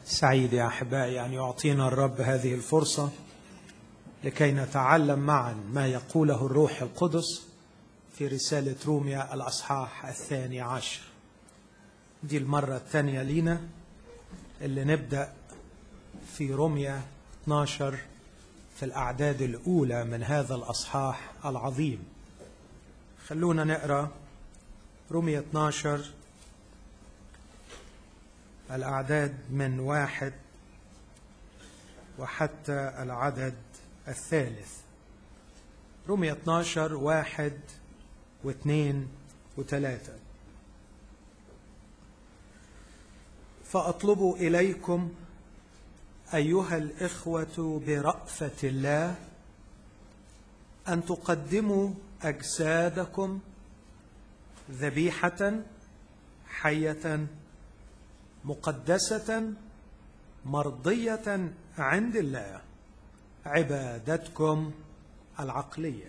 سعيد يا احبائي ان يعطينا الرب هذه الفرصه لكي نتعلم معا ما يقوله الروح القدس في رساله روميا الاصحاح الثاني عشر دي المره الثانيه لينا اللي نبدا في روميا 12 في الاعداد الاولى من هذا الاصحاح العظيم خلونا نقرا روميا 12 الأعداد من واحد وحتى العدد الثالث رمية 12 واحد واثنين وثلاثة فأطلب إليكم أيها الإخوة برأفة الله أن تقدموا أجسادكم ذبيحة حية مقدسة مرضية عند الله عبادتكم العقلية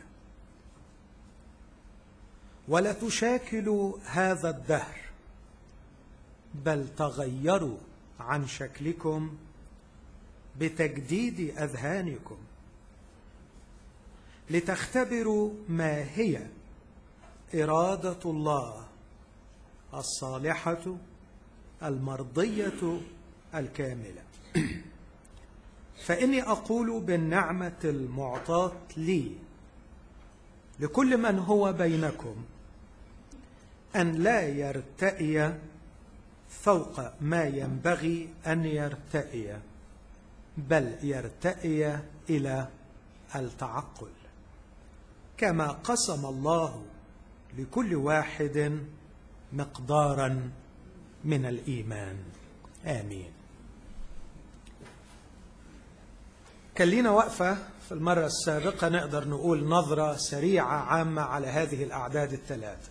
ولا تشاكلوا هذا الدهر بل تغيروا عن شكلكم بتجديد أذهانكم لتختبروا ما هي إرادة الله الصالحة المرضية الكاملة فإني أقول بالنعمة المعطاة لي لكل من هو بينكم أن لا يرتئي فوق ما ينبغي أن يرتئي بل يرتئي إلى التعقل كما قسم الله لكل واحد مقدارا من الايمان امين كان لينا وقفه في المره السابقه نقدر نقول نظره سريعه عامه على هذه الاعداد الثلاثه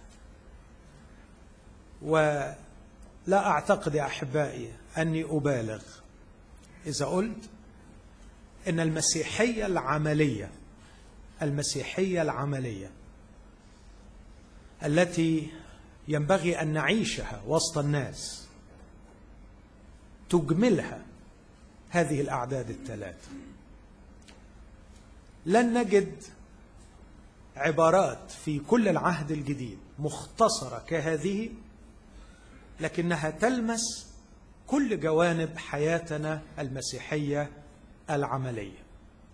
ولا اعتقد يا احبائي اني ابالغ اذا قلت ان المسيحيه العمليه المسيحيه العمليه التي ينبغي ان نعيشها وسط الناس تجملها هذه الاعداد الثلاثه لن نجد عبارات في كل العهد الجديد مختصره كهذه لكنها تلمس كل جوانب حياتنا المسيحيه العمليه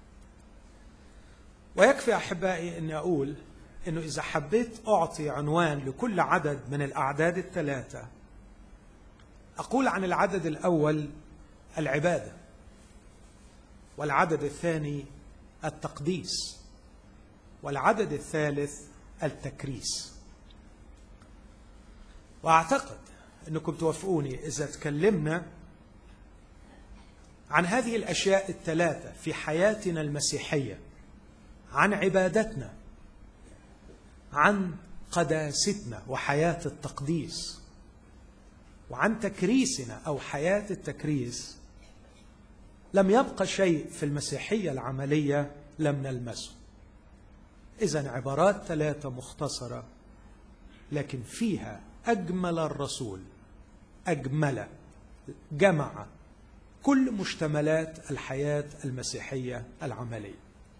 ويكفي احبائي اني اقول انه اذا حبيت اعطي عنوان لكل عدد من الاعداد الثلاثه اقول عن العدد الاول العباده والعدد الثاني التقديس والعدد الثالث التكريس واعتقد انكم توافقوني اذا تكلمنا عن هذه الاشياء الثلاثه في حياتنا المسيحيه عن عبادتنا عن قداستنا وحياه التقديس وعن تكريسنا او حياه التكريس لم يبقى شيء في المسيحيه العمليه لم نلمسه اذا عبارات ثلاثه مختصره لكن فيها اجمل الرسول اجمل جمع كل مشتملات الحياه المسيحيه العمليه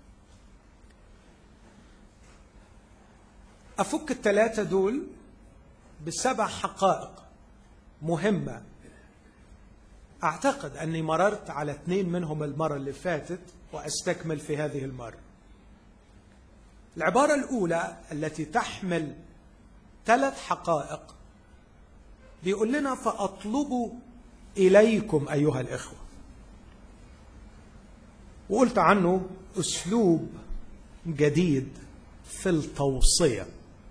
افك الثلاثه دول بسبع حقائق مهمه اعتقد اني مررت على اثنين منهم المره اللي فاتت واستكمل في هذه المره العباره الاولى التي تحمل ثلاث حقائق بيقول لنا فاطلب اليكم ايها الاخوه وقلت عنه اسلوب جديد في التوصيه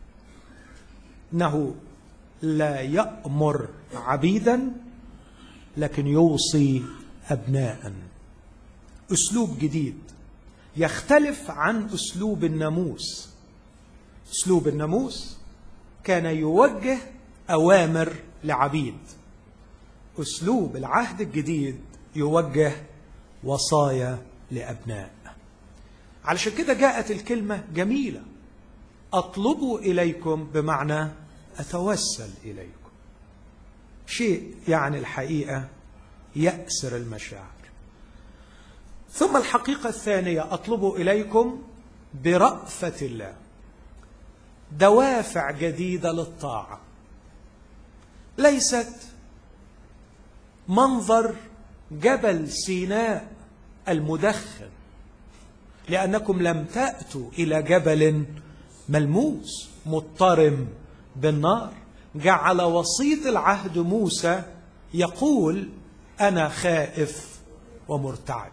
انه لا يامر عبيدا لكن يوصي ابناء اسلوب جديد يختلف عن اسلوب الناموس اسلوب الناموس كان يوجه اوامر لعبيد اسلوب العهد الجديد يوجه وصايا لابناء علشان كده جاءت الكلمه جميله اطلب اليكم بمعنى اتوسل اليكم شيء يعني الحقيقه يأسر المشاعر ثم الحقيقة الثانية أطلب إليكم برأفة الله دوافع جديدة للطاعة ليست منظر جبل سيناء المدخن لأنكم لم تأتوا إلى جبل ملموس مضطرم بالنار جعل وسيط العهد موسى يقول أنا خائف ومرتعد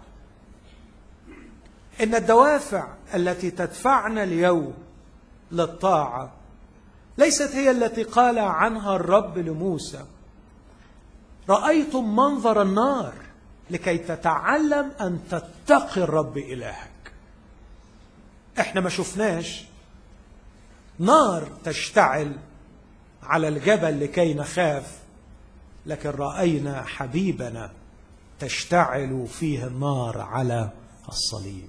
إن الدوافع التي تدفعنا اليوم للطاعة ليست هي التي قال عنها الرب لموسى رأيتم منظر النار لكي تتعلم أن تتقي الرب إلهك احنا ما شفناش نار تشتعل على الجبل لكي نخاف لكن راينا حبيبنا تشتعل فيه النار على الصليب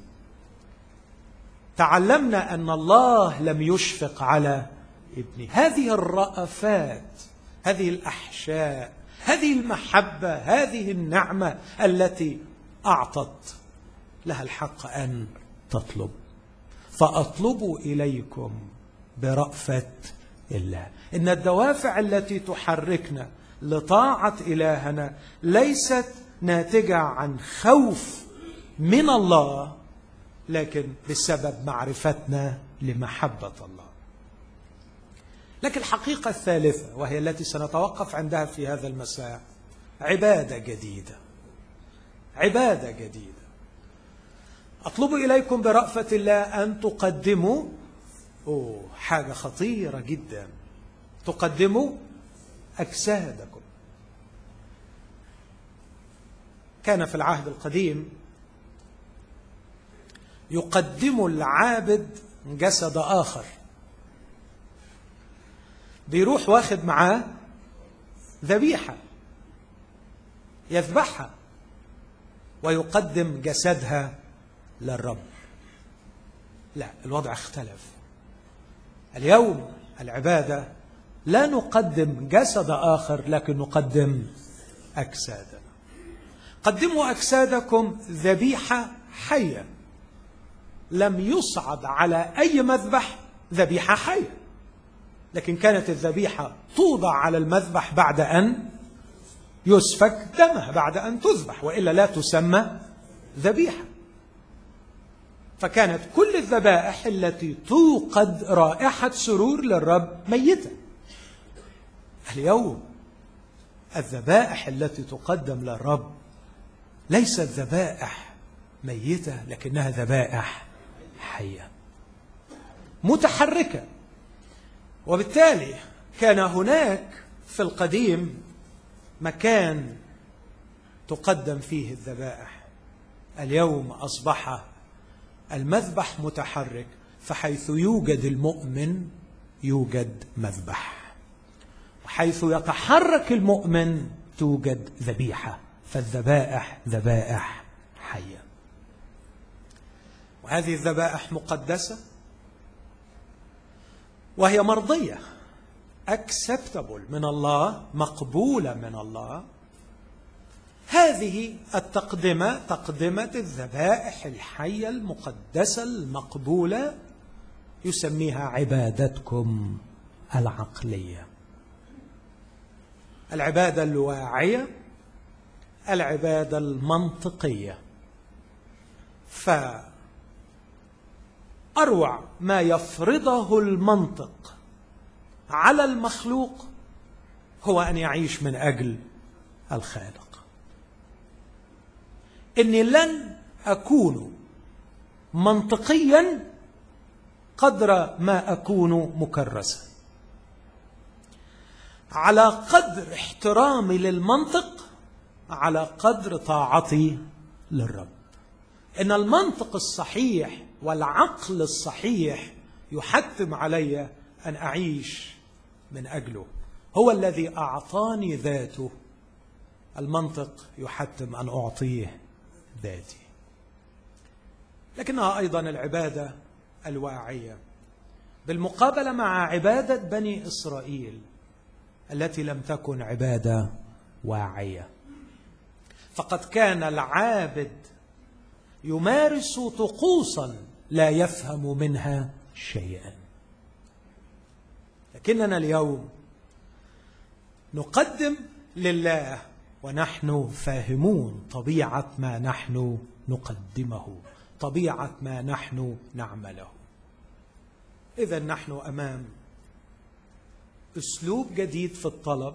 تعلمنا ان الله لم يشفق على ابنه هذه الرأفات هذه الاحشاء هذه المحبه هذه النعمه التي اعطت لها الحق ان تطلب فاطلب اليكم برأفة الله إن الدوافع التي تحركنا لطاعة إلهنا ليست ناتجة عن خوف من الله لكن بسبب معرفتنا لمحبة الله لكن الحقيقة الثالثة وهي التي سنتوقف عندها في هذا المساء عبادة جديدة عبادة جديدة أطلب إليكم برأفة الله أن تقدموا أوه حاجة خطيرة جدا تقدموا أجسادكم كان في العهد القديم يقدم العابد جسد آخر بيروح واخد معاه ذبيحة يذبحها ويقدم جسدها للرب لا الوضع اختلف اليوم العباده لا نقدم جسد اخر لكن نقدم اجسادنا قدموا اجسادكم ذبيحه حيه لم يصعد على اي مذبح ذبيحه حيه لكن كانت الذبيحه توضع على المذبح بعد ان يسفك دمها بعد ان تذبح والا لا تسمى ذبيحه فكانت كل الذبائح التي توقد رائحة سرور للرب ميتة اليوم الذبائح التي تقدم للرب ليست ذبائح ميتة لكنها ذبائح حية متحركة وبالتالي كان هناك في القديم مكان تقدم فيه الذبائح اليوم أصبح المذبح متحرك فحيث يوجد المؤمن يوجد مذبح وحيث يتحرك المؤمن توجد ذبيحه فالذبائح ذبائح حيه وهذه الذبائح مقدسه وهي مرضيه acceptable من الله مقبوله من الله هذه التقدمة تقدمة الذبائح الحية المقدسة المقبولة يسميها عبادتكم العقلية العبادة الواعية العبادة المنطقية فأروع ما يفرضه المنطق على المخلوق هو أن يعيش من أجل الخالق اني لن اكون منطقيا قدر ما اكون مكرسا على قدر احترامي للمنطق على قدر طاعتي للرب ان المنطق الصحيح والعقل الصحيح يحتم علي ان اعيش من اجله هو الذي اعطاني ذاته المنطق يحتم ان اعطيه ذاتي لكنها ايضا العباده الواعيه بالمقابله مع عباده بني اسرائيل التي لم تكن عباده واعيه فقد كان العابد يمارس طقوسا لا يفهم منها شيئا لكننا اليوم نقدم لله ونحن فاهمون طبيعه ما نحن نقدمه طبيعه ما نحن نعمله اذا نحن امام اسلوب جديد في الطلب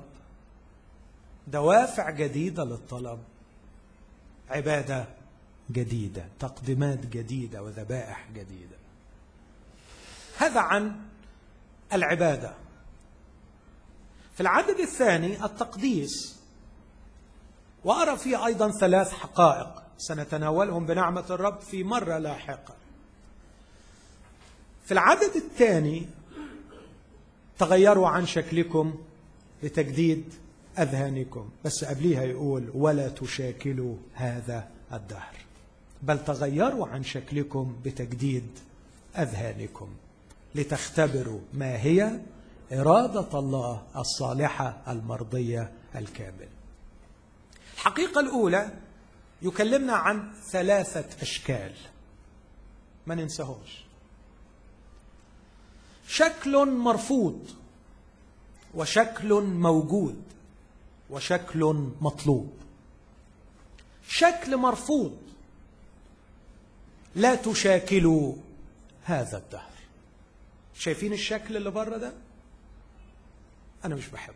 دوافع جديده للطلب عباده جديده تقديمات جديده وذبائح جديده هذا عن العباده في العدد الثاني التقديس وارى فيه ايضا ثلاث حقائق سنتناولهم بنعمه الرب في مره لاحقه في العدد الثاني تغيروا عن شكلكم بتجديد اذهانكم بس قبليها يقول ولا تشاكلوا هذا الدهر بل تغيروا عن شكلكم بتجديد اذهانكم لتختبروا ما هي اراده الله الصالحه المرضيه الكامله الحقيقه الاولى يكلمنا عن ثلاثه اشكال ما ننساهمش شكل مرفوض وشكل موجود وشكل مطلوب شكل مرفوض لا تشاكلوا هذا الدهر شايفين الشكل اللي بره ده انا مش بحبه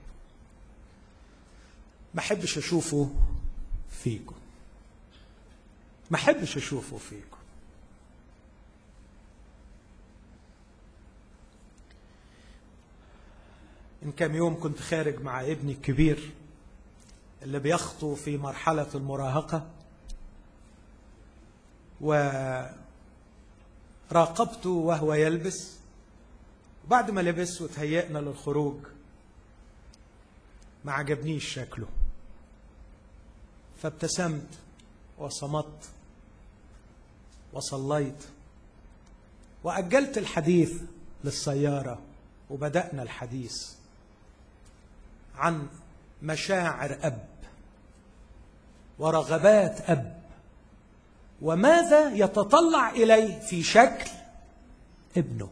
ما احبش اشوفه فيكم ما احبش اشوفه فيكم من كام يوم كنت خارج مع ابني الكبير اللي بيخطو في مرحلة المراهقة وراقبته وهو يلبس بعد ما لبس وتهيأنا للخروج ما عجبنيش شكله فابتسمت وصمت وصليت وأجلت الحديث للسيارة وبدأنا الحديث عن مشاعر أب ورغبات أب وماذا يتطلع إليه في شكل ابنه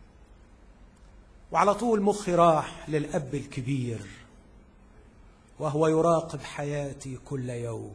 وعلى طول مخي راح للأب الكبير وهو يراقب حياتي كل يوم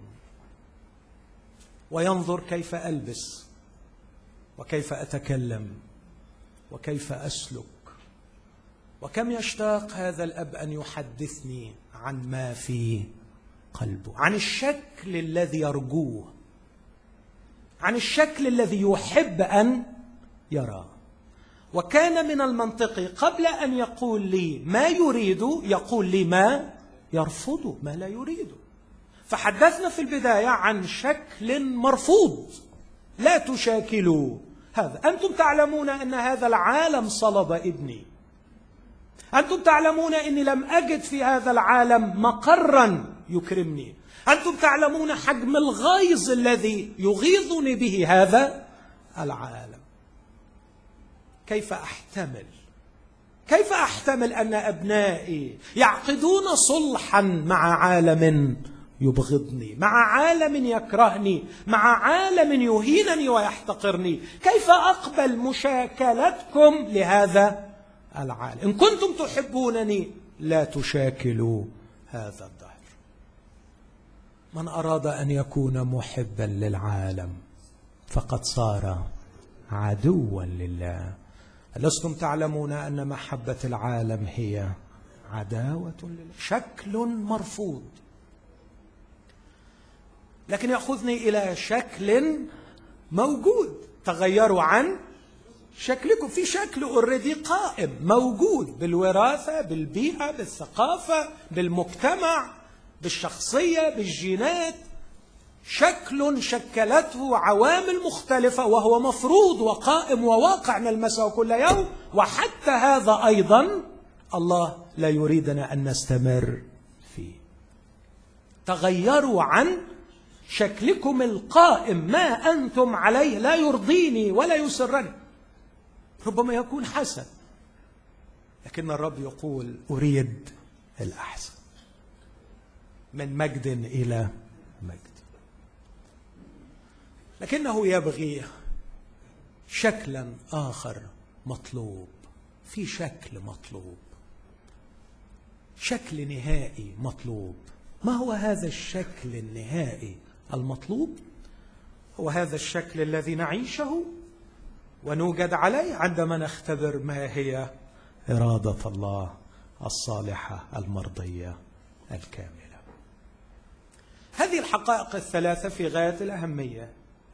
وينظر كيف ألبس وكيف أتكلم وكيف أسلك وكم يشتاق هذا الاب ان يحدثني عن ما في قلبه عن الشكل الذي يرجوه عن الشكل الذي يحب ان يراه وكان من المنطقي قبل ان يقول لي ما يريد يقول لي ما يرفضه ما لا يريده فحدثنا في البدايه عن شكل مرفوض لا تشاكلوا هذا انتم تعلمون ان هذا العالم صلب ابني أنتم تعلمون أني لم أجد في هذا العالم مقرا يكرمني أنتم تعلمون حجم الغيظ الذي يغيظني به هذا العالم كيف أحتمل كيف أحتمل أن أبنائي يعقدون صلحا مع عالم يبغضني مع عالم يكرهني مع عالم يهينني ويحتقرني كيف أقبل مشاكلتكم لهذا العالم إن كنتم تحبونني لا تشاكلوا هذا الدهر من أراد أن يكون محبا للعالم فقد صار عدوا لله ألستم تعلمون أن محبة العالم هي عداوة لله شكل مرفوض لكن يأخذني إلى شكل موجود تغيروا عن شكلكم في شكل اوريدي قائم موجود بالوراثه بالبيئه بالثقافه بالمجتمع بالشخصيه بالجينات شكل شكلته عوامل مختلفه وهو مفروض وقائم وواقع نلمسه كل يوم وحتى هذا ايضا الله لا يريدنا ان نستمر فيه تغيروا عن شكلكم القائم ما انتم عليه لا يرضيني ولا يسرني ربما يكون حسن لكن الرب يقول اريد الاحسن من مجد الى مجد لكنه يبغي شكلا اخر مطلوب في شكل مطلوب شكل نهائي مطلوب ما هو هذا الشكل النهائي المطلوب هو هذا الشكل الذي نعيشه ونوجد عليه عندما نختبر ما هي اراده الله الصالحه المرضيه الكامله هذه الحقائق الثلاثه في غايه الاهميه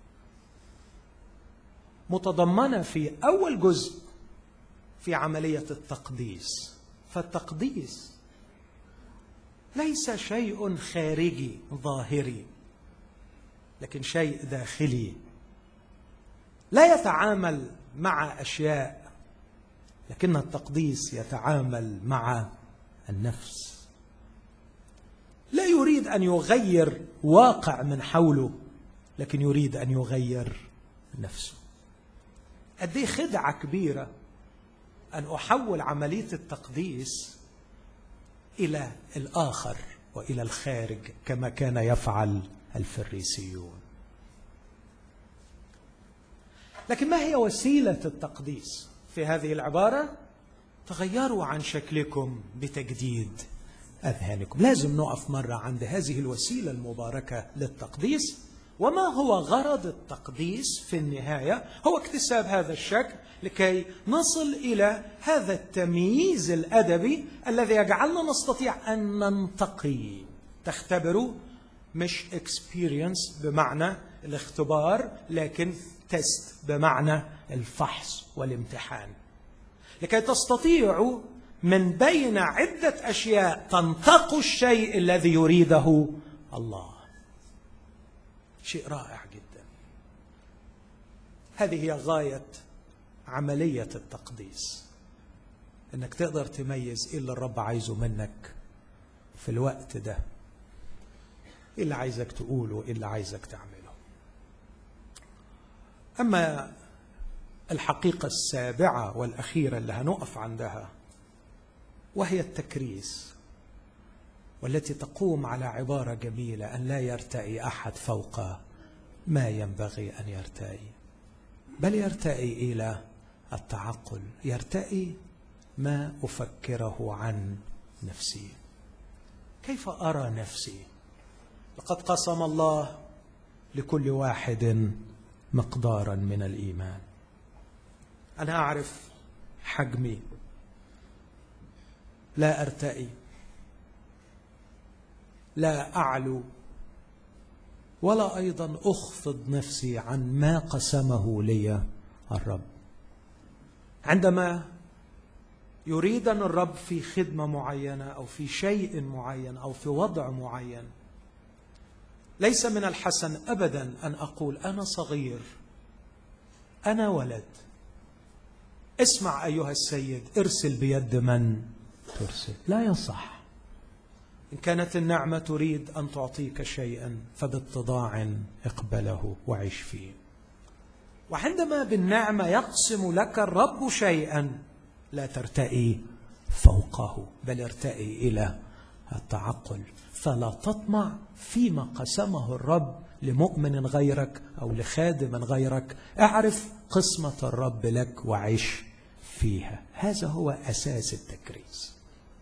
متضمنه في اول جزء في عمليه التقديس فالتقديس ليس شيء خارجي ظاهري لكن شيء داخلي لا يتعامل مع اشياء لكن التقديس يتعامل مع النفس لا يريد ان يغير واقع من حوله لكن يريد ان يغير نفسه قد ايه خدعه كبيره ان احول عمليه التقديس الى الاخر والى الخارج كما كان يفعل الفريسيون لكن ما هي وسيله التقديس في هذه العباره تغيروا عن شكلكم بتجديد اذهانكم لازم نقف مره عند هذه الوسيله المباركه للتقديس وما هو غرض التقديس في النهايه هو اكتساب هذا الشكل لكي نصل الى هذا التمييز الادبي الذي يجعلنا نستطيع ان ننتقي تختبروا مش اكسبيرينس بمعنى الاختبار لكن تيست بمعنى الفحص والامتحان لكي تستطيعوا من بين عده اشياء تنتقوا الشيء الذي يريده الله شيء رائع جدا هذه هي غايه عمليه التقديس انك تقدر تميز ايه اللي الرب عايزه منك في الوقت ده ايه اللي عايزك تقوله ايه اللي عايزك تعمله اما الحقيقه السابعه والاخيره اللي هنقف عندها وهي التكريس والتي تقوم على عباره جميله ان لا يرتئي احد فوق ما ينبغي ان يرتئي بل يرتئي الى التعقل يرتئي ما افكره عن نفسي كيف ارى نفسي لقد قسم الله لكل واحد مقدارا من الايمان انا اعرف حجمي لا ارتئي لا اعلو ولا ايضا اخفض نفسي عن ما قسمه لي الرب عندما يريدني الرب في خدمه معينه او في شيء معين او في وضع معين ليس من الحسن ابدا ان اقول انا صغير انا ولد اسمع ايها السيد ارسل بيد من ترسل لا يصح ان كانت النعمه تريد ان تعطيك شيئا فباتضاع اقبله وعش فيه وعندما بالنعمه يقسم لك الرب شيئا لا ترتئي فوقه بل ارتئي الى التعقل فلا تطمع فيما قسمه الرب لمؤمن غيرك او لخادم غيرك اعرف قسمه الرب لك وعش فيها هذا هو اساس التكريس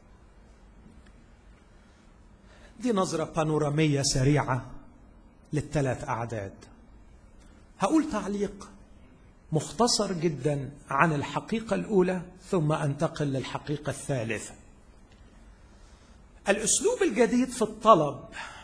دي نظره بانوراميه سريعه للثلاث اعداد هقول تعليق مختصر جدا عن الحقيقه الاولى ثم انتقل للحقيقه الثالثه الاسلوب الجديد في الطلب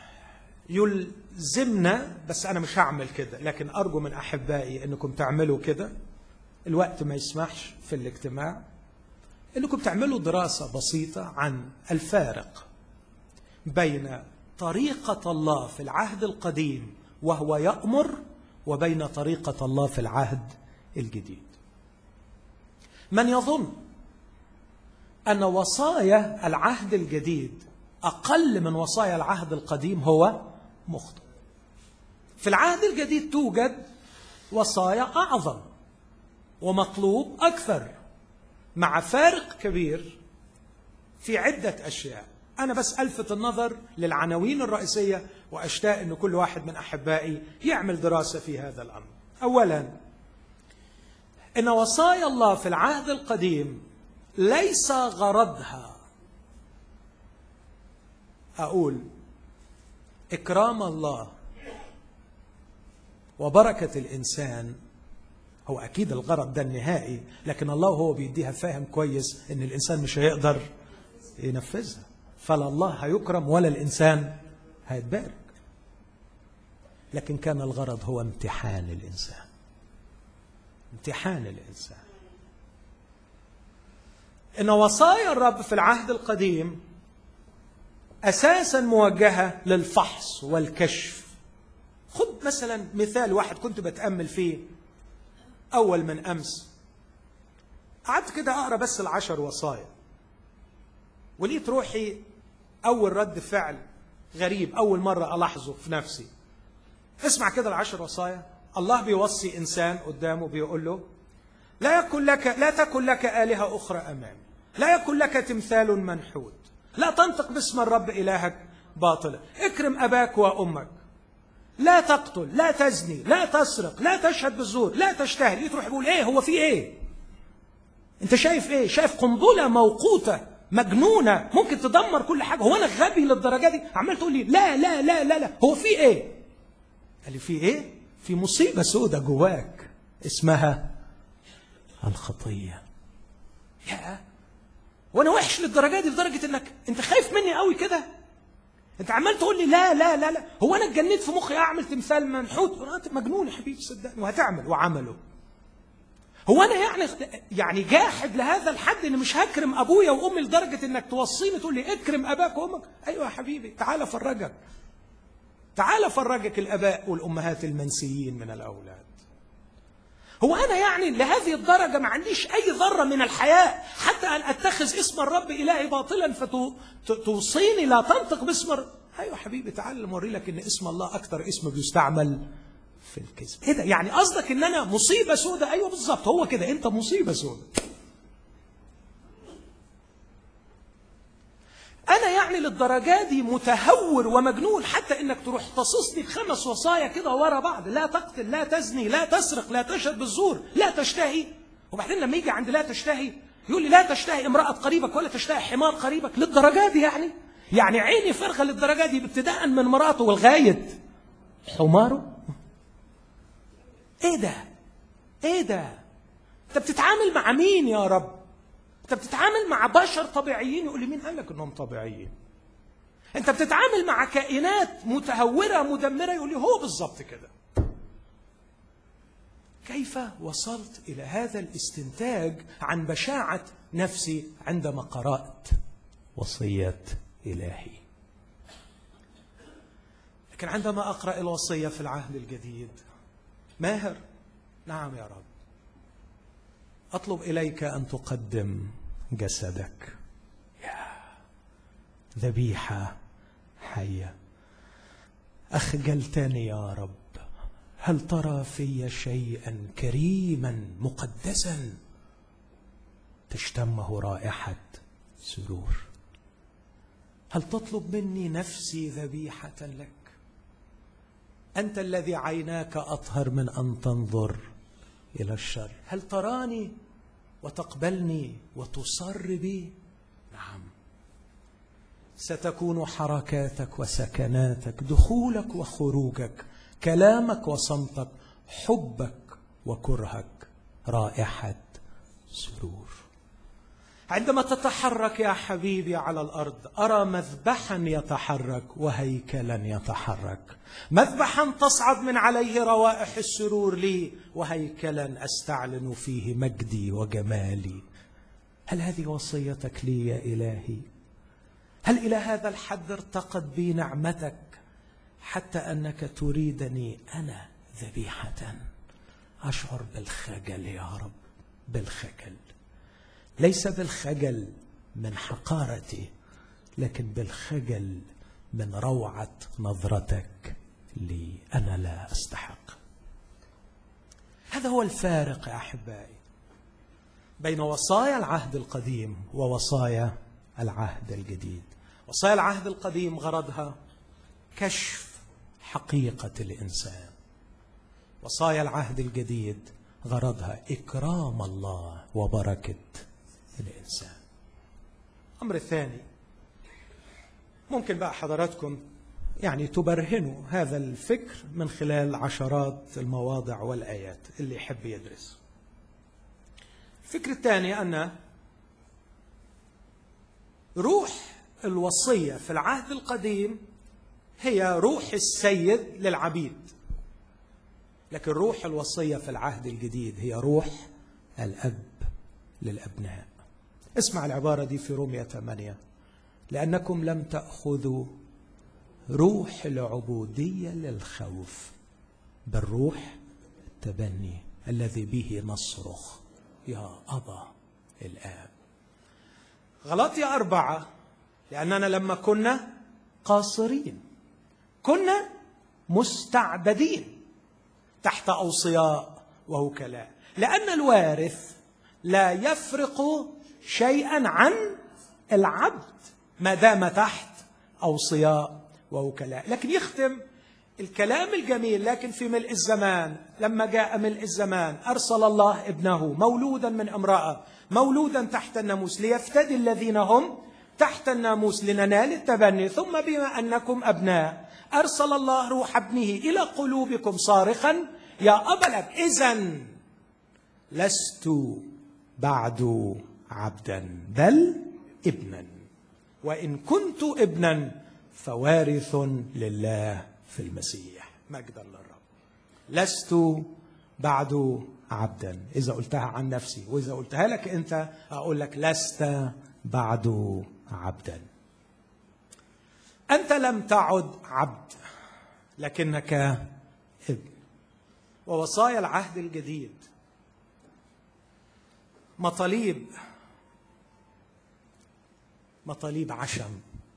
يلزمنا بس انا مش هعمل كده لكن ارجو من احبائي انكم تعملوا كده الوقت ما يسمحش في الاجتماع انكم تعملوا دراسه بسيطه عن الفارق بين طريقه الله في العهد القديم وهو يامر وبين طريقه الله في العهد الجديد من يظن ان وصايا العهد الجديد اقل من وصايا العهد القديم هو مخطئ في العهد الجديد توجد وصايا اعظم ومطلوب اكثر مع فارق كبير في عده اشياء انا بس الفت النظر للعناوين الرئيسيه واشتاق ان كل واحد من احبائي يعمل دراسه في هذا الامر. اولا ان وصايا الله في العهد القديم ليس غرضها اقول اكرام الله وبركه الانسان هو اكيد الغرض ده النهائي لكن الله هو بيديها فاهم كويس ان الانسان مش هيقدر ينفذها فلا الله هيكرم ولا الانسان هيتبارك لكن كان الغرض هو امتحان الانسان امتحان الانسان ان وصايا الرب في العهد القديم اساسا موجهه للفحص والكشف خد مثلا مثال واحد كنت بتامل فيه اول من امس قعدت كده اقرا بس العشر وصايا ولقيت روحي اول رد فعل غريب اول مره الاحظه في نفسي اسمع كده العشر وصايا الله بيوصي انسان قدامه بيقول له لا يكن لك لا تكن لك الهه اخرى امامي لا يكن لك تمثال منحوت لا تنطق باسم الرب الهك باطلا اكرم اباك وامك لا تقتل لا تزني لا تسرق لا تشهد بالزور لا تشتهي ليه تروح يقول ايه هو في ايه انت شايف ايه شايف قنبله موقوته مجنونه ممكن تدمر كل حاجه هو انا غبي للدرجه دي عمال تقول لي لا لا لا لا لا هو في ايه قال لي في ايه في مصيبه سودة جواك اسمها الخطيه يا وانا وحش للدرجه دي لدرجه انك انت خايف مني قوي كده انت عمال تقول لي لا لا لا لا هو انا اتجنيت في مخي اعمل تمثال منحوت انت مجنون يا حبيبي صدقني وهتعمل وعمله هو انا يعني يعني جاحد لهذا الحد ان مش هكرم ابويا وامي لدرجه انك توصيني تقول لي اكرم اباك وامك ايوه يا حبيبي تعالى فرجك تعالى فرجك الاباء والامهات المنسيين من الاولاد هو انا يعني لهذه الدرجه ما عنديش اي ذره من الحياء حتى ان اتخذ اسم الرب الهي باطلا فتوصيني لا تنطق باسم الرب ايوه حبيبي تعال موري لك ان اسم الله اكثر اسم بيستعمل في الكذب ايه ده يعني قصدك ان انا مصيبه سودة ايوه بالظبط هو كده انت مصيبه سودة انا يعني للدرجه دي متهور ومجنون حتى انك تروح تصصني بخمس وصايا كده ورا بعض لا تقتل لا تزني لا تسرق لا تشهد بالزور لا تشتهي وبعدين لما يجي عند لا تشتهي يقول لي لا تشتهي امراه قريبك ولا تشتهي حمار قريبك للدرجه دي يعني يعني عيني فرغه للدرجه دي ابتداء من مراته ولغايه حماره ايه ده ايه ده انت بتتعامل مع مين يا رب انت بتتعامل مع بشر طبيعيين يقول لي مين قال لك انهم طبيعيين انت بتتعامل مع كائنات متهوره مدمره يقول لي هو بالظبط كده كيف وصلت الى هذا الاستنتاج عن بشاعه نفسي عندما قرات وصيه الهي لكن عندما اقرا الوصيه في العهد الجديد ماهر نعم يا رب اطلب اليك ان تقدم جسدك يا ذبيحه حيه اخجلتني يا رب هل ترى في شيئا كريما مقدسا تشتمه رائحه سرور هل تطلب مني نفسي ذبيحه لك انت الذي عيناك اطهر من ان تنظر الى الشر هل تراني وتقبلني وتصر بي نعم ستكون حركاتك وسكناتك دخولك وخروجك كلامك وصمتك حبك وكرهك رائحه سرور عندما تتحرك يا حبيبي على الارض ارى مذبحا يتحرك وهيكلا يتحرك مذبحا تصعد من عليه روائح السرور لي وهيكلا استعلن فيه مجدي وجمالي هل هذه وصيتك لي يا الهي هل الى هذا الحد ارتقت بي نعمتك حتى انك تريدني انا ذبيحه اشعر بالخجل يا رب بالخجل ليس بالخجل من حقارتي لكن بالخجل من روعه نظرتك لي انا لا استحق هذا هو الفارق يا احبائي بين وصايا العهد القديم ووصايا العهد الجديد وصايا العهد القديم غرضها كشف حقيقه الانسان وصايا العهد الجديد غرضها اكرام الله وبركه الانسان الامر الثاني ممكن بقى حضراتكم يعني تبرهنوا هذا الفكر من خلال عشرات المواضع والايات اللي يحب يدرس الفكر الثاني ان روح الوصيه في العهد القديم هي روح السيد للعبيد لكن روح الوصيه في العهد الجديد هي روح الاب للابناء اسمع العباره دي في رومية 8 لانكم لم تاخذوا روح العبوديه للخوف بل روح التبني الذي به نصرخ يا ابا الاب غلطي أربعة لأننا لما كنا قاصرين كنا مستعبدين تحت أوصياء ووكلاء لأن الوارث لا يفرق شيئا عن العبد ما دام تحت أوصياء ووكلاء لكن يختم الكلام الجميل لكن في ملء الزمان لما جاء ملء الزمان أرسل الله ابنه مولودا من امرأة مولودا تحت الناموس ليفتدي الذين هم تحت الناموس لننال التبني ثم بما انكم ابناء ارسل الله روح ابنه الى قلوبكم صارخا يا ابا الاب اذا لست بعد عبدا بل ابنا وان كنت ابنا فوارث لله في المسيح مجدا للرب لست بعد عبدا إذا قلتها عن نفسي وإذا قلتها لك أنت أقول لك لست بعد عبدا أنت لم تعد عبد لكنك ابن ووصايا العهد الجديد مطاليب مطاليب عشم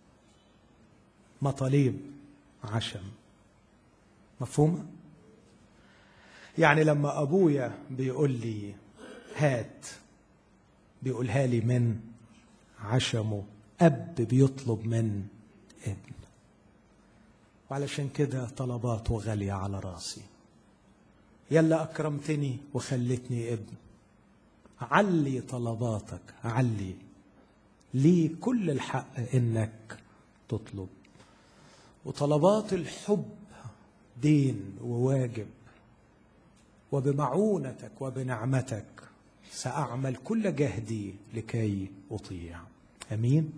مطاليب عشم مفهومه يعني لما ابويا بيقول لي هات بيقولها لي من عشمه اب بيطلب من ابن وعلشان كده طلباته غاليه على راسي يلا اكرمتني وخلتني ابن علي طلباتك علي لي كل الحق انك تطلب وطلبات الحب دين وواجب وبمعونتك وبنعمتك ساعمل كل جهدي لكي اطيع امين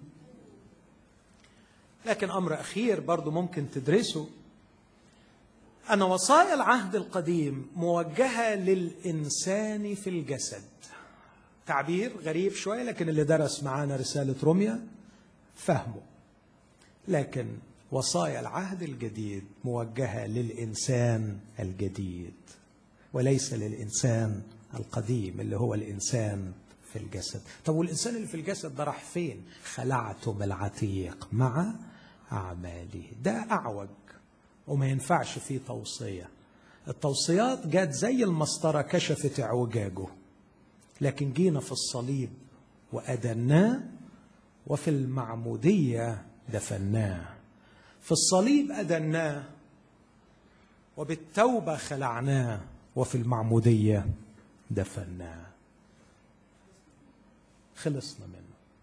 لكن امر اخير برضو ممكن تدرسه ان وصايا العهد القديم موجهه للانسان في الجسد تعبير غريب شويه لكن اللي درس معانا رساله روميا فهمه لكن وصايا العهد الجديد موجهه للانسان الجديد وليس للإنسان القديم اللي هو الإنسان في الجسد طب والإنسان اللي في الجسد ده راح فين خلعتم العتيق مع أعماله ده أعوج وما ينفعش فيه توصية التوصيات جت زي المسطرة كشفت اعوجاجه لكن جينا في الصليب وأدناه وفي المعمودية دفناه في الصليب أدناه وبالتوبة خلعناه وفي المعمودية دفناه خلصنا منه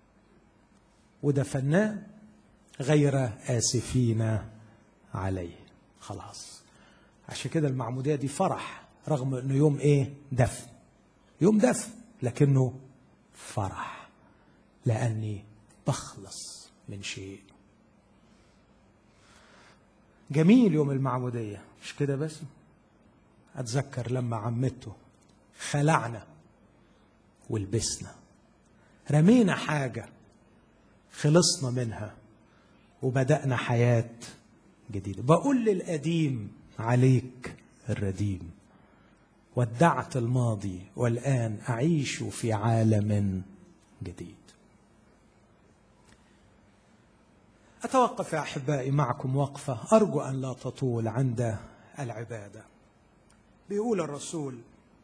ودفناه غير آسفين عليه خلاص عشان كده المعمودية دي فرح رغم انه يوم ايه دفن يوم دفن لكنه فرح لاني بخلص من شيء جميل يوم المعمودية مش كده بس أتذكر لما عمته خلعنا ولبسنا رمينا حاجة خلصنا منها وبدأنا حياة جديدة بقول للقديم عليك الرديم ودعت الماضي والآن أعيش في عالم جديد أتوقف يا أحبائي معكم وقفة أرجو أن لا تطول عند العبادة بيقول الرسول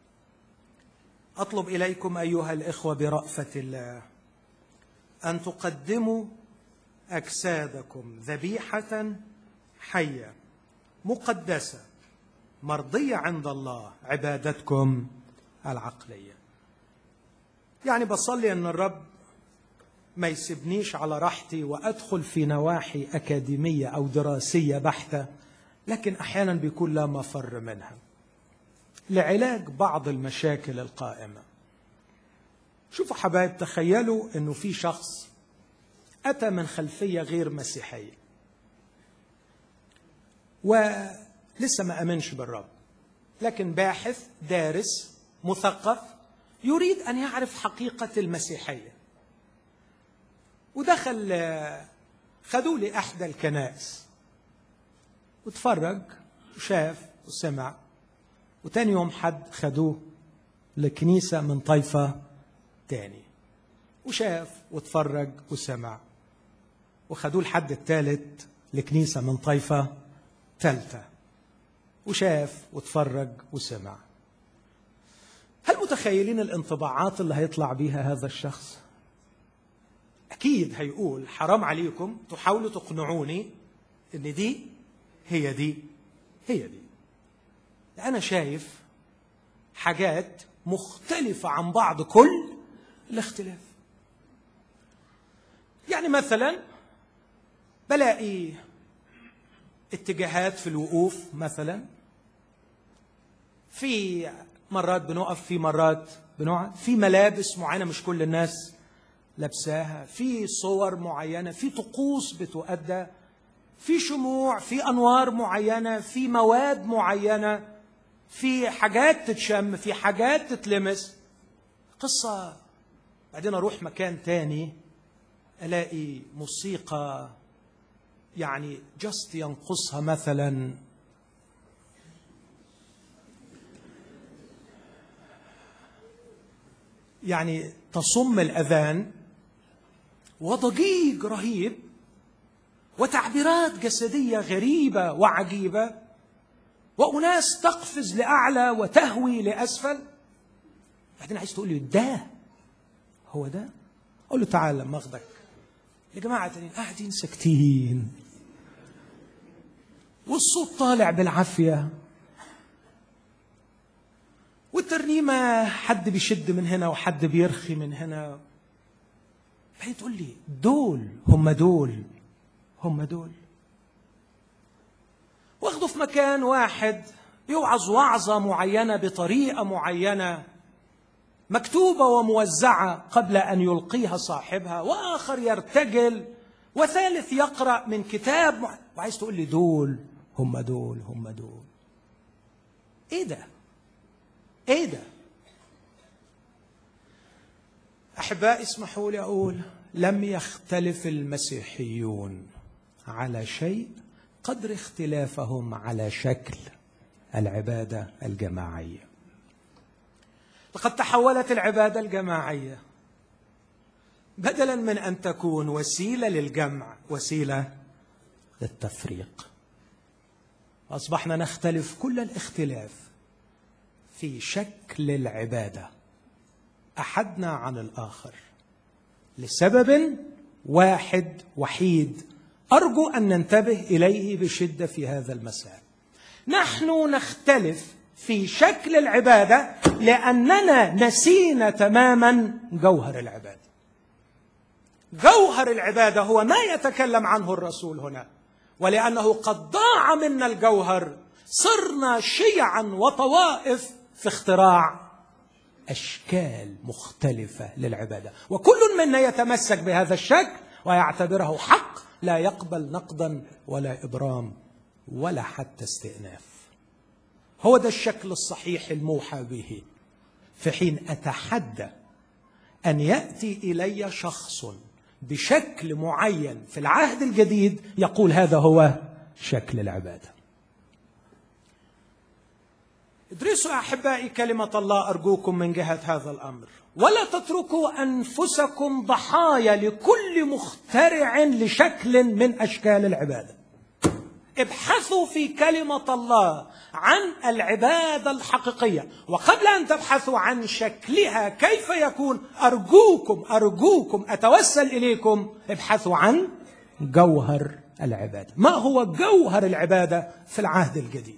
اطلب اليكم ايها الاخوه برافه الله ان تقدموا اجسادكم ذبيحه حيه مقدسه مرضيه عند الله عبادتكم العقليه يعني بصلي ان الرب ما يسيبنيش على راحتي وادخل في نواحي اكاديميه او دراسيه بحته لكن احيانا بيكون لا مفر منها لعلاج بعض المشاكل القائمه شوفوا حبايب تخيلوا انه في شخص اتى من خلفيه غير مسيحيه ولسه ما امنش بالرب لكن باحث دارس مثقف يريد ان يعرف حقيقه المسيحيه ودخل خذوه لاحدى الكنائس وتفرج وشاف وسمع وتاني يوم حد خدوه لكنيسة من طائفة تاني وشاف وتفرج وسمع وخدوه الحد الثالث لكنيسة من طائفة ثالثة وشاف وتفرج وسمع هل متخيلين الانطباعات اللي هيطلع بيها هذا الشخص اكيد هيقول حرام عليكم تحاولوا تقنعوني ان دي هي دي هي دي انا شايف حاجات مختلفه عن بعض كل الاختلاف يعني مثلا بلاقي اتجاهات في الوقوف مثلا في مرات بنقف في مرات بنقعد في ملابس معينه مش كل الناس لابساها في صور معينه في طقوس بتؤدى في شموع في انوار معينه في مواد معينه في حاجات تتشم في حاجات تتلمس قصه بعدين اروح مكان تاني الاقي موسيقى يعني جست ينقصها مثلا يعني تصم الاذان وضجيج رهيب وتعبيرات جسديه غريبه وعجيبه واناس تقفز لاعلى وتهوي لاسفل بعدين عايز تقول لي ده هو ده اقول له تعال لما اخدك يا جماعه تانيين قاعدين ساكتين والصوت طالع بالعافيه والترنيمه حد بيشد من هنا وحد بيرخي من هنا بعدين تقول لي دول هم دول هم دول واخده في مكان واحد يوعظ وعظة معينة بطريقة معينة مكتوبة وموزعة قبل أن يلقيها صاحبها وآخر يرتجل وثالث يقرأ من كتاب مع... وعايز تقول لي دول هم دول هم دول ايه ده ايه ده احبائي اسمحوا لي اقول لم يختلف المسيحيون على شيء قدر اختلافهم على شكل العباده الجماعيه لقد تحولت العباده الجماعيه بدلا من ان تكون وسيله للجمع وسيله للتفريق اصبحنا نختلف كل الاختلاف في شكل العباده احدنا عن الاخر لسبب واحد وحيد ارجو ان ننتبه اليه بشده في هذا المساء نحن نختلف في شكل العباده لاننا نسينا تماما جوهر العباده جوهر العباده هو ما يتكلم عنه الرسول هنا ولانه قد ضاع منا الجوهر صرنا شيعا وطوائف في اختراع اشكال مختلفه للعباده وكل منا يتمسك بهذا الشكل ويعتبره حق لا يقبل نقدا ولا ابرام ولا حتى استئناف هو ده الشكل الصحيح الموحى به في حين اتحدى ان ياتي الي شخص بشكل معين في العهد الجديد يقول هذا هو شكل العباده ادرسوا احبائي كلمه الله ارجوكم من جهه هذا الامر ولا تتركوا انفسكم ضحايا لكل مخترع لشكل من اشكال العباده ابحثوا في كلمه الله عن العباده الحقيقيه وقبل ان تبحثوا عن شكلها كيف يكون ارجوكم ارجوكم اتوسل اليكم ابحثوا عن جوهر العباده ما هو جوهر العباده في العهد الجديد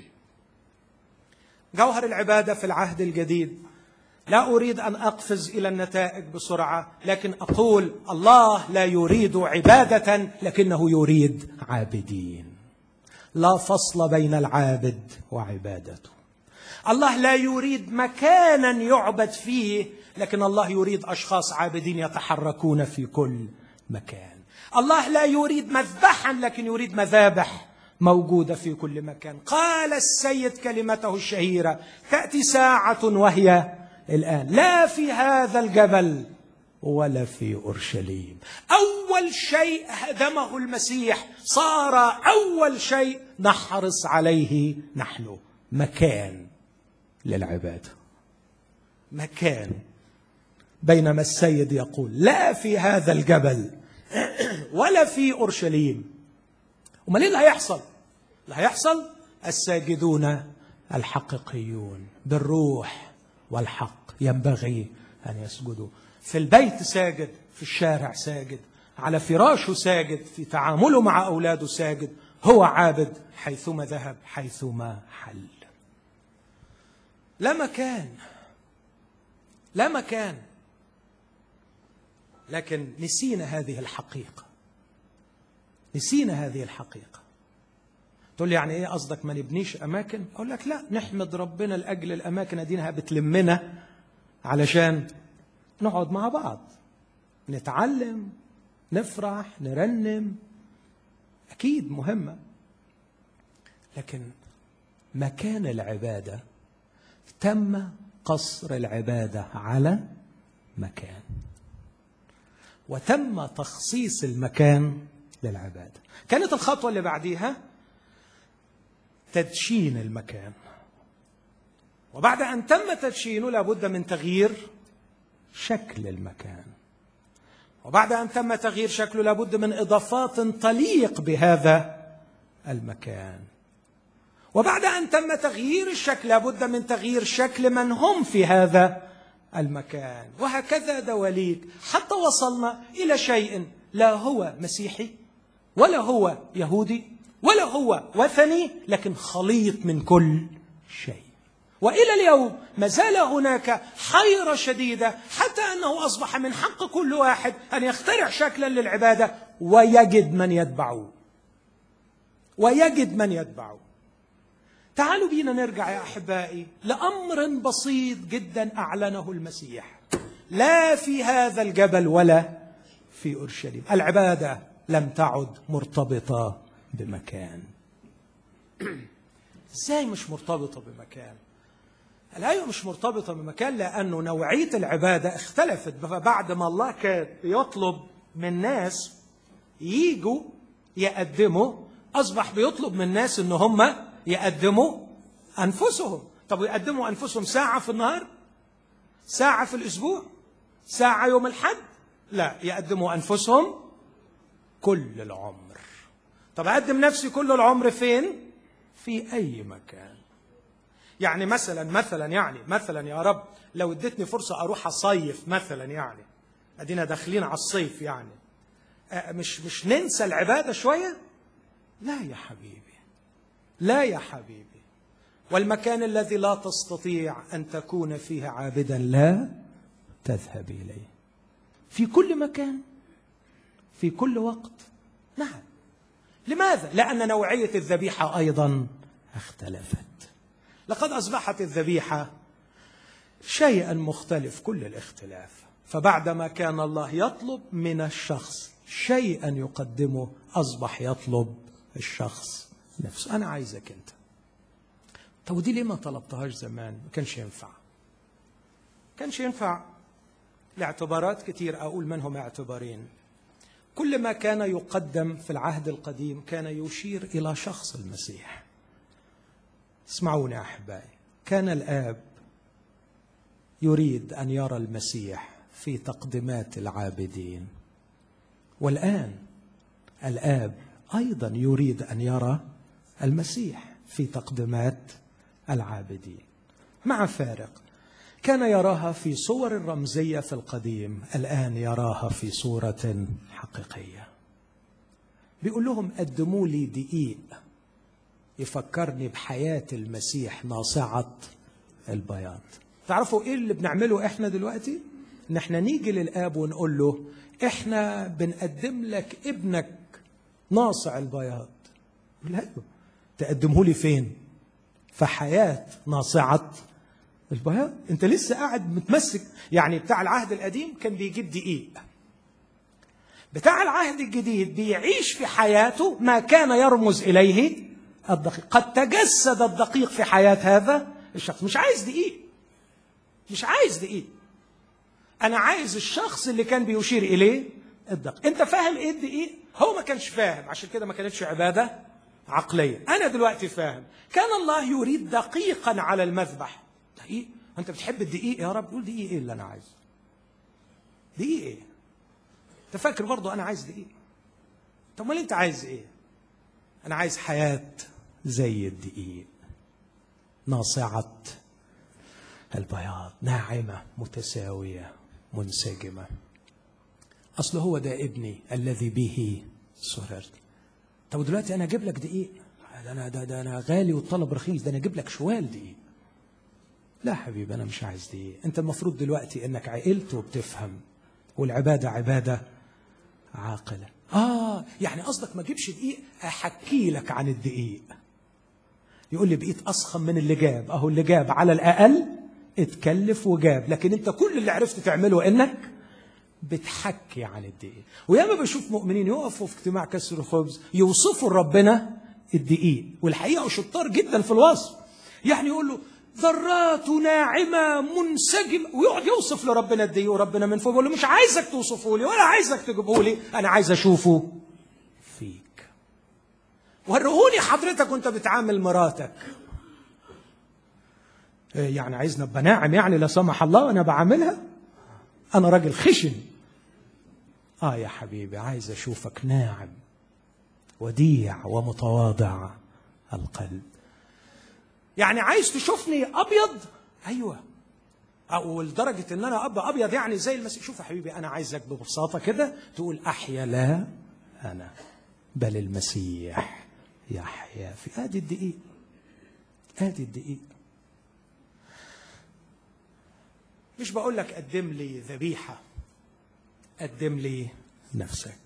جوهر العباده في العهد الجديد لا اريد ان اقفز الى النتائج بسرعه لكن اقول الله لا يريد عباده لكنه يريد عابدين لا فصل بين العابد وعبادته الله لا يريد مكانا يعبد فيه لكن الله يريد اشخاص عابدين يتحركون في كل مكان الله لا يريد مذبحا لكن يريد مذابح موجوده في كل مكان قال السيد كلمته الشهيره تاتي ساعه وهي الان لا في هذا الجبل ولا في اورشليم اول شيء هدمه المسيح صار اول شيء نحرص عليه نحن مكان للعباده مكان بينما السيد يقول لا في هذا الجبل ولا في اورشليم امال ايه اللي هيحصل اللي هيحصل الساجدون الحقيقيون بالروح والحق ينبغي ان يسجدوا في البيت ساجد في الشارع ساجد على فراشه ساجد في تعامله مع اولاده ساجد هو عابد حيثما ذهب حيثما حل لا مكان لا مكان لكن نسينا هذه الحقيقه نسينا هذه الحقيقه تقول لي يعني ايه قصدك ما نبنيش اماكن اقول لك لا نحمد ربنا لاجل الاماكن دينها بتلمنا علشان نقعد مع بعض نتعلم نفرح نرنم اكيد مهمه لكن مكان العباده تم قصر العباده على مكان وتم تخصيص المكان للعباده كانت الخطوه اللي بعديها تدشين المكان وبعد ان تم تدشينه لابد من تغيير شكل المكان وبعد ان تم تغيير شكله لابد من اضافات تليق بهذا المكان وبعد ان تم تغيير الشكل لابد من تغيير شكل من هم في هذا المكان وهكذا دواليك حتى وصلنا الى شيء لا هو مسيحي ولا هو يهودي ولا هو وثني لكن خليط من كل شيء والى اليوم ما زال هناك حيره شديده حتى انه اصبح من حق كل واحد ان يخترع شكلا للعباده ويجد من يتبعه ويجد من يتبعه تعالوا بينا نرجع يا احبائي لامر بسيط جدا اعلنه المسيح لا في هذا الجبل ولا في اورشليم العباده لم تعد مرتبطه بمكان ازاي مش مرتبطه بمكان الايه مش مرتبطه بمكان لانه نوعيه العباده اختلفت بعد ما الله كان يطلب من ناس ييجوا يقدموا اصبح بيطلب من الناس ان هم يقدموا انفسهم طب يقدموا انفسهم ساعه في النهار ساعه في الاسبوع ساعه يوم الحد لا يقدموا انفسهم كل العمر طب اقدم نفسي كل العمر فين في اي مكان يعني مثلا مثلا يعني مثلا يا رب لو اديتني فرصه اروح اصيف مثلا يعني ادينا داخلين على الصيف يعني مش مش ننسى العباده شويه لا يا حبيبي لا يا حبيبي والمكان الذي لا تستطيع ان تكون فيه عابدا لا تذهب اليه في كل مكان في كل وقت نعم لماذا لان نوعيه الذبيحه ايضا اختلفت لقد اصبحت الذبيحه شيئا مختلف كل الاختلاف فبعدما كان الله يطلب من الشخص شيئا يقدمه اصبح يطلب الشخص نفسه انا عايزك انت طب ودي ليه ما طلبتهاش زمان ما كانش ينفع كانش ينفع لاعتبارات كتير اقول منهم اعتبارين كل ما كان يقدم في العهد القديم كان يشير الى شخص المسيح اسمعوني احبائي كان الاب يريد ان يرى المسيح في تقدمات العابدين والان الاب ايضا يريد ان يرى المسيح في تقدمات العابدين مع فارق كان يراها في صور رمزيه في القديم الان يراها في صوره حقيقيه بيقول لهم قدموا لي دقيق يفكرني بحياة المسيح ناصعة البياض تعرفوا ايه اللي بنعمله احنا دلوقتي ان احنا نيجي للاب ونقول له احنا بنقدم لك ابنك ناصع البياض لا تقدمه لي فين في حياة ناصعة البياض انت لسه قاعد متمسك يعني بتاع العهد القديم كان بيجيب دقيق بتاع العهد الجديد بيعيش في حياته ما كان يرمز اليه الدقيق قد تجسد الدقيق في حياه هذا الشخص مش عايز دقيق مش عايز دقيق انا عايز الشخص اللي كان بيشير اليه الدقيق انت فاهم ايه الدقيق هو ما كانش فاهم عشان كده ما كانتش عباده عقليه انا دلوقتي فاهم كان الله يريد دقيقا على المذبح دقيق انت بتحب الدقيق يا رب قول دقيق ايه اللي انا عايزه دقيق ايه انت فاكر برضه انا عايز دقيق طب امال انت عايز ايه انا عايز حياه زي الدقيق ناصعه البياض ناعمه متساويه منسجمه اصل هو ده ابني الذي به سررت طب دلوقتي انا اجيب لك دقيق ده انا ده, ده انا غالي والطلب رخيص ده انا اجيب لك شوال دقيق لا حبيبي انا مش عايز دقيق انت المفروض دلوقتي انك عقلت وبتفهم والعباده عباده عاقله اه يعني قصدك ما اجيبش دقيق احكي لك عن الدقيق يقول لي بقيت اسخن من اللي جاب اهو اللي جاب على الاقل اتكلف وجاب لكن انت كل اللي عرفت تعمله انك بتحكي عن الدقيق وياما بشوف مؤمنين يقفوا في اجتماع كسر الخبز يوصفوا لربنا الدقيق والحقيقه شطار جدا في الوصف يعني يقول له ذرات ناعمه منسجمه ويقعد يوصف لربنا الدقيق وربنا من فوق يقول له مش عايزك توصفه لي ولا عايزك تجيبه لي انا عايز اشوفه فيك ورهوني حضرتك وانت بتعامل مراتك إيه يعني عايزنا ابقى ناعم يعني لا سمح الله وانا بعاملها انا راجل خشن اه يا حبيبي عايز اشوفك ناعم وديع ومتواضع القلب يعني عايز تشوفني ابيض ايوه او لدرجه ان انا ابقى ابيض يعني زي المسيح شوف يا حبيبي انا عايزك ببساطه كده تقول احيا لا انا بل المسيح يحيا في ادي الدقيق ادي الدقيق مش بقول لك قدم لي ذبيحه قدم لي نفسك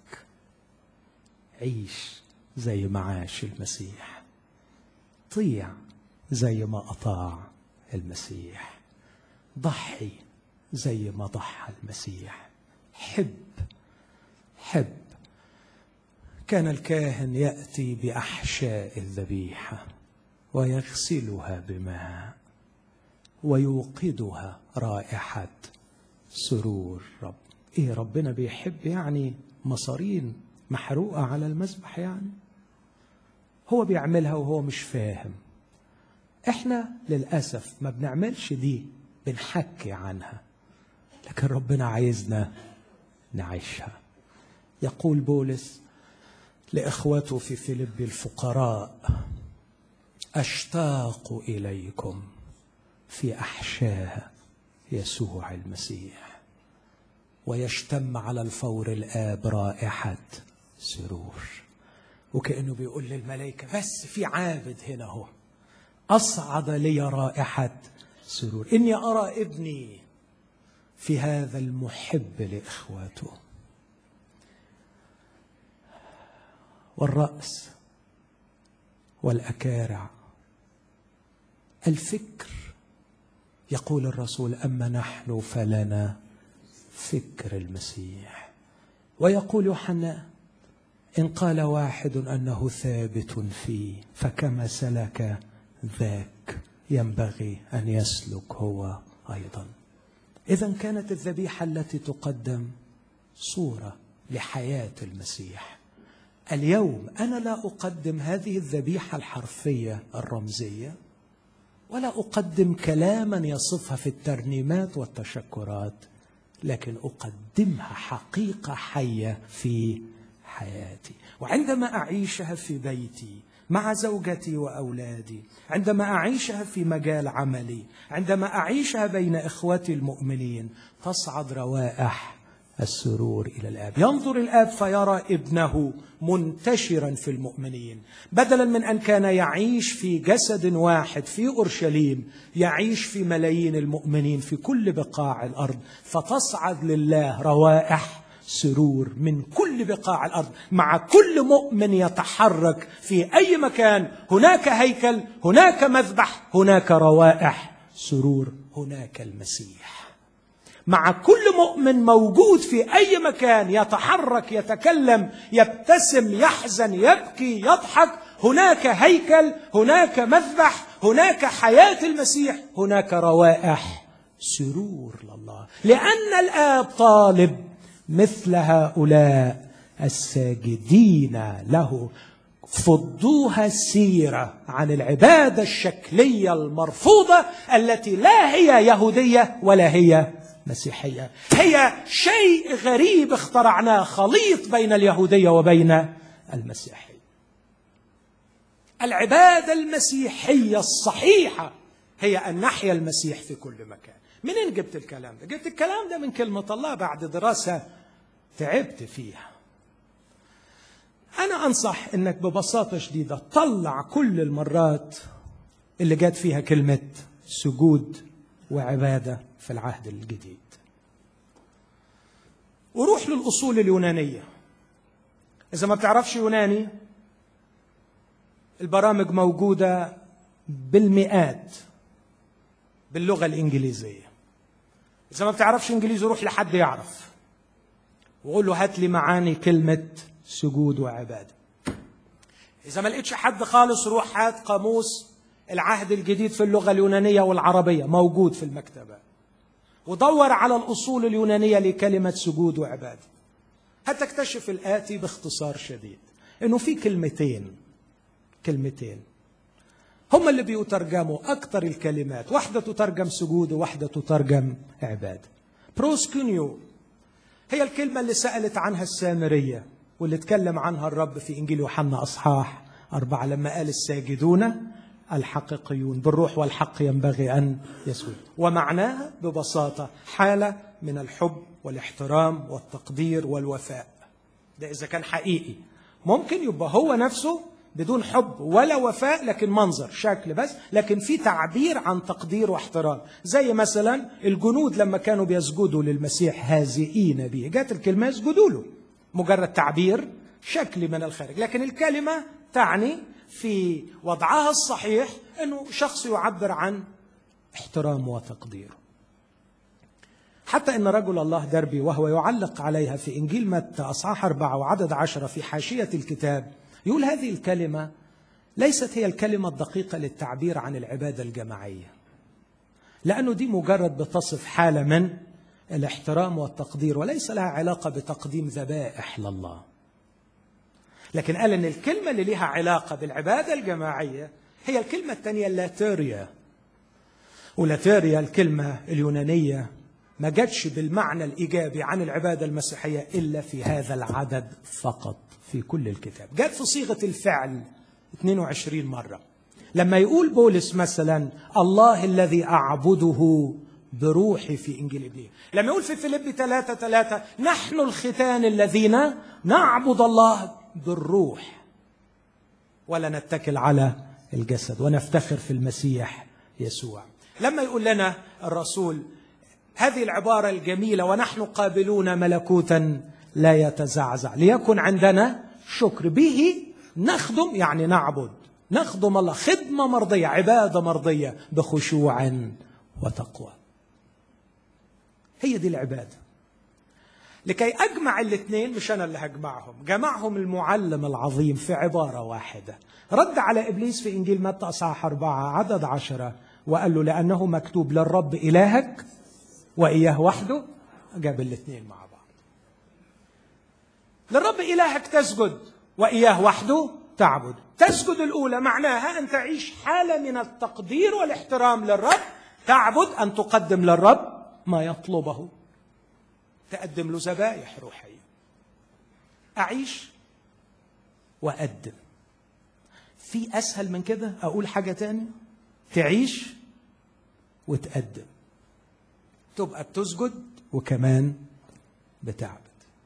عيش زي ما عاش المسيح طيع زي ما اطاع المسيح ضحي زي ما ضحى المسيح حب حب كان الكاهن ياتي باحشاء الذبيحه ويغسلها بماء ويوقدها رائحه سرور رب ايه ربنا بيحب يعني مصارين محروقه على المذبح يعني هو بيعملها وهو مش فاهم احنا للاسف ما بنعملش دي بنحكي عنها لكن ربنا عايزنا نعيشها يقول بولس لاخوته في فيليب الفقراء اشتاق اليكم في احشاء يسوع المسيح ويشتم على الفور الاب رائحه سرور وكانه بيقول للملائكه بس في عابد هنا هو اصعد لي رائحه سرور اني ارى ابني في هذا المحب لاخواته والراس والاكارع الفكر يقول الرسول اما نحن فلنا فكر المسيح ويقول يوحنا ان قال واحد انه ثابت فيه فكما سلك ذاك ينبغي ان يسلك هو ايضا اذا كانت الذبيحه التي تقدم صوره لحياه المسيح اليوم انا لا اقدم هذه الذبيحه الحرفيه الرمزيه ولا اقدم كلاما يصفها في الترنيمات والتشكرات لكن اقدمها حقيقه حيه في حياتي وعندما اعيشها في بيتي مع زوجتي واولادي عندما اعيشها في مجال عملي عندما اعيشها بين اخوتي المؤمنين تصعد روائح السرور الى الاب ينظر الاب فيرى ابنه منتشرا في المؤمنين بدلا من ان كان يعيش في جسد واحد في اورشليم يعيش في ملايين المؤمنين في كل بقاع الارض فتصعد لله روائح سرور من كل بقاع الارض مع كل مؤمن يتحرك في اي مكان هناك هيكل هناك مذبح هناك روائح سرور هناك المسيح مع كل مؤمن موجود في اي مكان يتحرك يتكلم يبتسم يحزن يبكي يضحك هناك هيكل هناك مذبح هناك حياه المسيح هناك روائح سرور لله لان الاب طالب مثل هؤلاء الساجدين له فضوها السيرة عن العبادة الشكلية المرفوضة التي لا هي يهودية ولا هي مسيحية هي شيء غريب اخترعناه خليط بين اليهودية وبين المسيحية العبادة المسيحية الصحيحة هي أن نحيا المسيح في كل مكان منين جبت الكلام ده؟ جبت الكلام ده من كلمة الله بعد دراسة تعبت فيها أنا أنصح إنك ببساطة شديدة طلع كل المرات اللي جات فيها كلمة سجود وعبادة في العهد الجديد وروح للأصول اليونانية إذا ما بتعرفش يوناني البرامج موجودة بالمئات باللغة الإنجليزية إذا ما بتعرفش إنجليزي روح لحد يعرف وقول له هات لي معاني كلمة سجود وعبادة إذا ما لقيتش حد خالص روح هات قاموس العهد الجديد في اللغة اليونانية والعربية موجود في المكتبة ودور على الأصول اليونانية لكلمة سجود وعبادة هتكتشف الآتي باختصار شديد إنه في كلمتين كلمتين هم اللي بيترجموا أكثر الكلمات واحدة تترجم سجود وواحدة تترجم عبادة بروسكونيو هي الكلمة اللي سألت عنها السامرية واللي اتكلم عنها الرب في إنجيل يوحنا أصحاح أربعة لما قال الساجدون الحقيقيون بالروح والحق ينبغي أن يسجد ومعناها ببساطة حالة من الحب والاحترام والتقدير والوفاء ده إذا كان حقيقي ممكن يبقى هو نفسه بدون حب ولا وفاء لكن منظر شكل بس لكن في تعبير عن تقدير واحترام زي مثلا الجنود لما كانوا بيسجدوا للمسيح هازئين به جات الكلمة يسجدوا له مجرد تعبير شكلي من الخارج لكن الكلمة تعني في وضعها الصحيح أنه شخص يعبر عن احترام وتقدير حتى أن رجل الله دربي وهو يعلق عليها في إنجيل متى أصحاح أربعة وعدد عشرة في حاشية الكتاب يقول هذه الكلمة ليست هي الكلمة الدقيقة للتعبير عن العبادة الجماعية لأنه دي مجرد بتصف حالة من الاحترام والتقدير وليس لها علاقة بتقديم ذبائح لله لكن قال ان الكلمة اللي لها علاقة بالعبادة الجماعية هي الكلمة الثانية اللاتيريا ولاتيريا الكلمة اليونانية ما جاتش بالمعنى الإيجابي عن العبادة المسيحية إلا في هذا العدد فقط في كل الكتاب جاءت في صيغة الفعل 22 مرة لما يقول بولس مثلا الله الذي أعبده بروحي في إنجيل إبليس لما يقول في فيليب 3 3 نحن الختان الذين نعبد الله بالروح ولا نتكل على الجسد ونفتخر في المسيح يسوع لما يقول لنا الرسول هذه العبارة الجميلة ونحن قابلون ملكوتا لا يتزعزع ليكن عندنا شكر به نخدم يعني نعبد نخدم الله خدمة مرضية عبادة مرضية بخشوع وتقوى هي دي العبادة لكي أجمع الاثنين مش أنا اللي هجمعهم جمعهم المعلم العظيم في عبارة واحدة رد على إبليس في إنجيل متى أصحاح أربعة عدد عشرة وقال له لأنه مكتوب للرب إلهك وإياه وحده جاب الاثنين مع بعض للرب إلهك تسجد وإياه وحده تعبد تسجد الأولى معناها أن تعيش حالة من التقدير والاحترام للرب تعبد أن تقدم للرب ما يطلبه تقدم له ذبائح روحية أعيش وأقدم في أسهل من كده أقول حاجة تاني تعيش وتقدم تبقى بتسجد وكمان بتعبد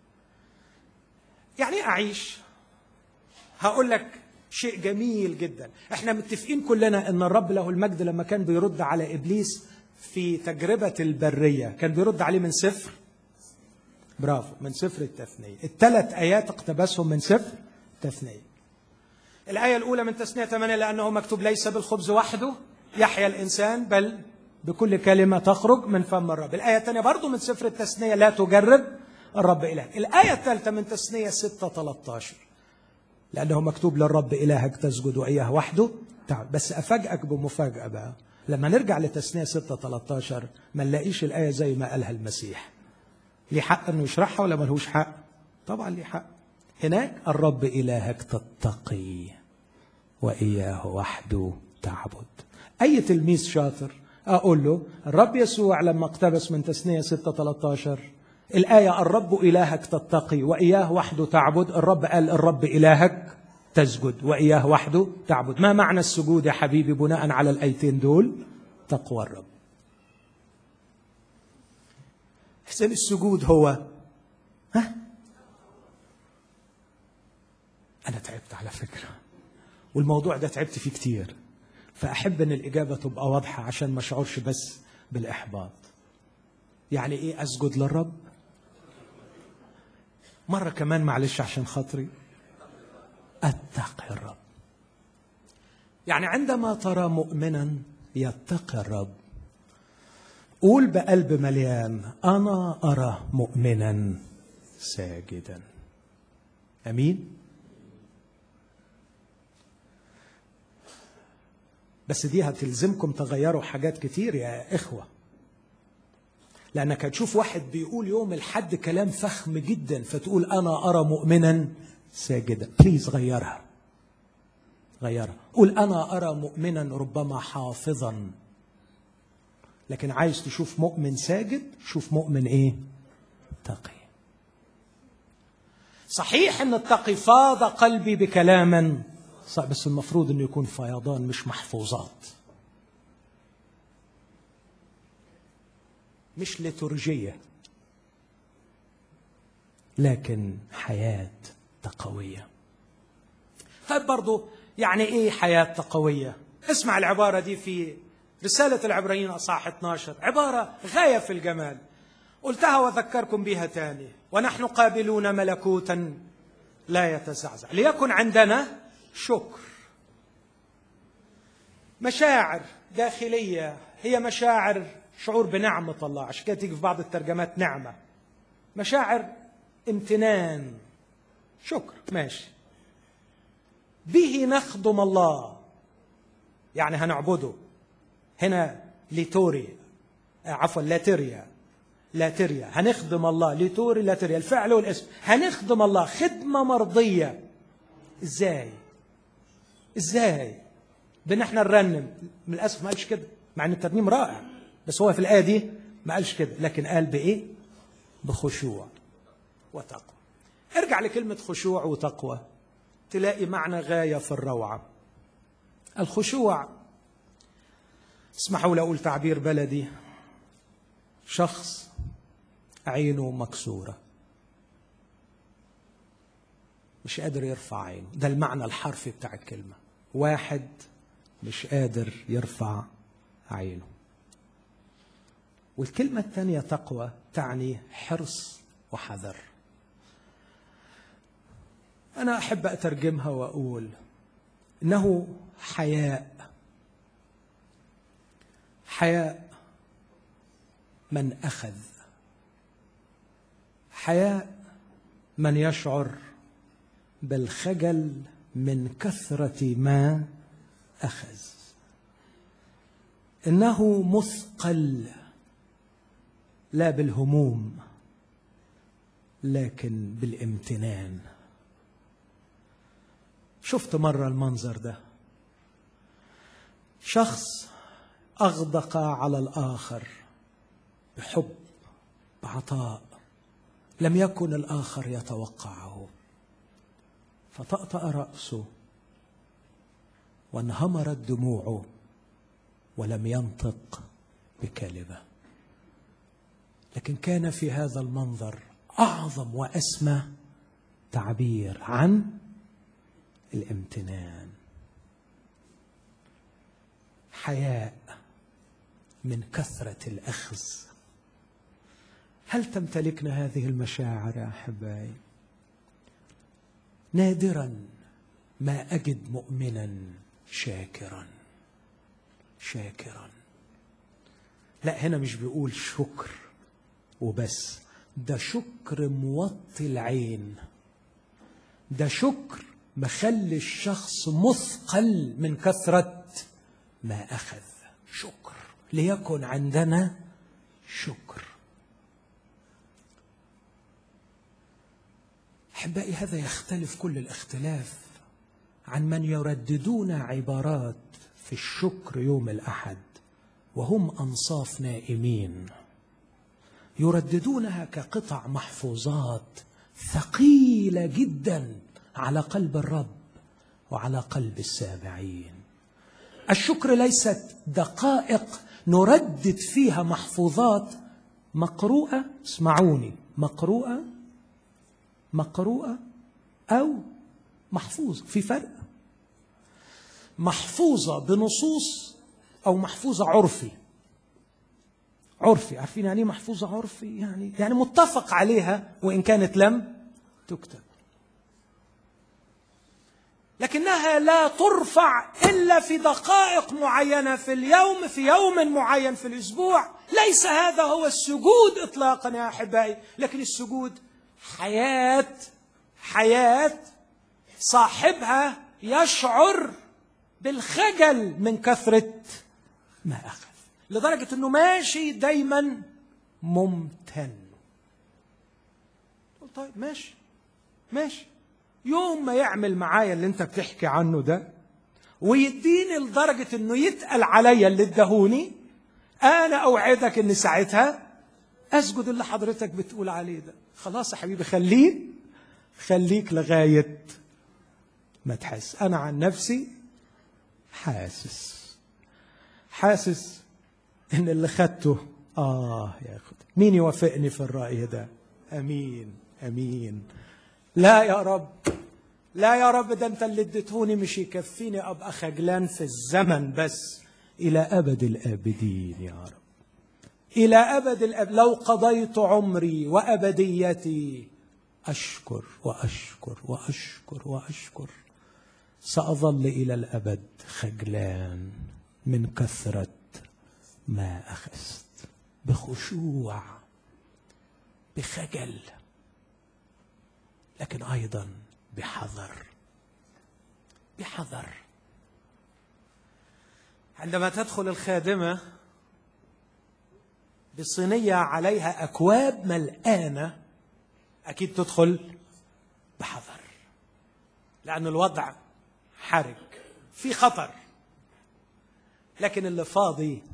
يعني ايه اعيش هقول لك شيء جميل جدا احنا متفقين كلنا ان الرب له المجد لما كان بيرد على ابليس في تجربه البريه كان بيرد عليه من سفر برافو من سفر التثنيه الثلاث ايات اقتبسهم من سفر التثنيه الايه الاولى من تثنيه 8 لانه مكتوب ليس بالخبز وحده يحيا الانسان بل بكل كلمه تخرج من فم الرب الايه الثانيه برضه من سفر التثنيه لا تجرب الرب الهك الايه الثالثه من تثنيه 6 13 لأنه مكتوب للرب إلهك تسجد وإياه وحده تعال بس أفاجئك بمفاجأة بقى لما نرجع لتثنية 6 13 ما نلاقيش الآية زي ما قالها المسيح ليه حق أنه يشرحها ولا ملهوش حق طبعا ليه حق هناك الرب إلهك تتقي وإياه وحده تعبد أي تلميذ شاطر أقول له الرب يسوع لما اقتبس من تثنية 6 13 الآية الرب إلهك تتقي وإياه وحده تعبد الرب قال الرب إلهك تسجد وإياه وحده تعبد ما معنى السجود يا حبيبي بناء على الآيتين دول تقوى الرب حسين السجود هو ها أنا تعبت على فكرة والموضوع ده تعبت فيه كتير فأحب أن الإجابة تبقى واضحة عشان ما أشعرش بس بالإحباط يعني إيه أسجد للرب مرة كمان معلش عشان خاطري اتقي الرب يعني عندما ترى مؤمنا يتقي الرب قول بقلب مليان انا ارى مؤمنا ساجدا امين بس دي هتلزمكم تغيروا حاجات كتير يا اخوه لانك هتشوف واحد بيقول يوم الحد كلام فخم جدا فتقول انا ارى مؤمنا ساجدا بليز غيرها غيرها قول انا ارى مؤمنا ربما حافظا لكن عايز تشوف مؤمن ساجد شوف مؤمن ايه تقي صحيح ان التقي فاض قلبي بكلاما بس المفروض انه يكون فيضان مش محفوظات مش لترجية لكن حياة تقوية طيب برضو يعني ايه حياة تقوية اسمع العبارة دي في رسالة العبرانيين أصحاح 12 عبارة غاية في الجمال قلتها وذكركم بها تاني ونحن قابلون ملكوتا لا يتزعزع ليكن عندنا شكر مشاعر داخلية هي مشاعر شعور بنعمة الله عشان كده تيجي في بعض الترجمات نعمة مشاعر امتنان شكر ماشي به نخدم الله يعني هنعبده هنا ليتوري عفوا لاتريا لاتريا هنخدم الله ليتوري لاتريا الفعل والاسم هنخدم الله خدمة مرضية ازاي ازاي بان احنا نرنم من الاسف ما قالش كده مع ان الترنيم رائع بس هو في الآية دي ما قالش كده لكن قال بإيه؟ بخشوع وتقوى ارجع لكلمة خشوع وتقوى تلاقي معنى غاية في الروعة الخشوع اسمحوا لي أقول تعبير بلدي شخص عينه مكسورة مش قادر يرفع عينه ده المعنى الحرفي بتاع الكلمة واحد مش قادر يرفع عينه والكلمة الثانية تقوى تعني حرص وحذر أنا أحب أترجمها وأقول إنه حياء حياء من أخذ حياء من يشعر بالخجل من كثرة ما أخذ إنه مثقل لا بالهموم لكن بالامتنان شفت مره المنظر ده شخص اغدق على الاخر بحب بعطاء لم يكن الاخر يتوقعه فطأطأ رأسه وانهمرت دموعه ولم ينطق بكلمه لكن كان في هذا المنظر اعظم واسمى تعبير عن الامتنان حياء من كثره الاخذ هل تمتلكنا هذه المشاعر يا احبائي نادرا ما اجد مؤمنا شاكرا شاكرا لا هنا مش بيقول شكر وبس ده شكر موطي العين ده شكر مخلي الشخص مثقل من كثرة ما أخذ شكر ليكن عندنا شكر احبائي هذا يختلف كل الاختلاف عن من يرددون عبارات في الشكر يوم الاحد وهم انصاف نائمين يرددونها كقطع محفوظات ثقيله جدا على قلب الرب وعلى قلب السامعين الشكر ليست دقائق نردد فيها محفوظات مقروءه اسمعوني مقروءه مقروءه او محفوظه في فرق محفوظه بنصوص او محفوظه عرفي عرفي عارفين يعني ايه محفوظه عرفي يعني يعني متفق عليها وان كانت لم تكتب لكنها لا ترفع الا في دقائق معينه في اليوم في يوم معين في الاسبوع ليس هذا هو السجود اطلاقا يا احبائي لكن السجود حياه حياه صاحبها يشعر بالخجل من كثره ما اخذ لدرجه انه ماشي دايما ممتن طيب ماشي ماشي يوم ما يعمل معايا اللي انت بتحكي عنه ده ويديني لدرجة انه يتقل عليا اللي ادهوني انا اوعدك ان ساعتها اسجد اللي حضرتك بتقول عليه ده خلاص يا حبيبي خليه خليك لغاية ما تحس انا عن نفسي حاسس حاسس ان اللي خدته اه يا اخي مين يوافقني في الرأي ده امين امين لا يا رب لا يا رب ده انت اللي اديتهوني مش يكفيني ابقى خجلان في الزمن بس الى ابد الابدين يا رب الى ابد الأب لو قضيت عمري وابديتي اشكر واشكر واشكر واشكر ساظل الى الابد خجلان من كثره ما اخذت بخشوع بخجل لكن ايضا بحذر بحذر عندما تدخل الخادمه بصينيه عليها اكواب ملآنه اكيد تدخل بحذر لان الوضع حرج في خطر لكن اللي فاضي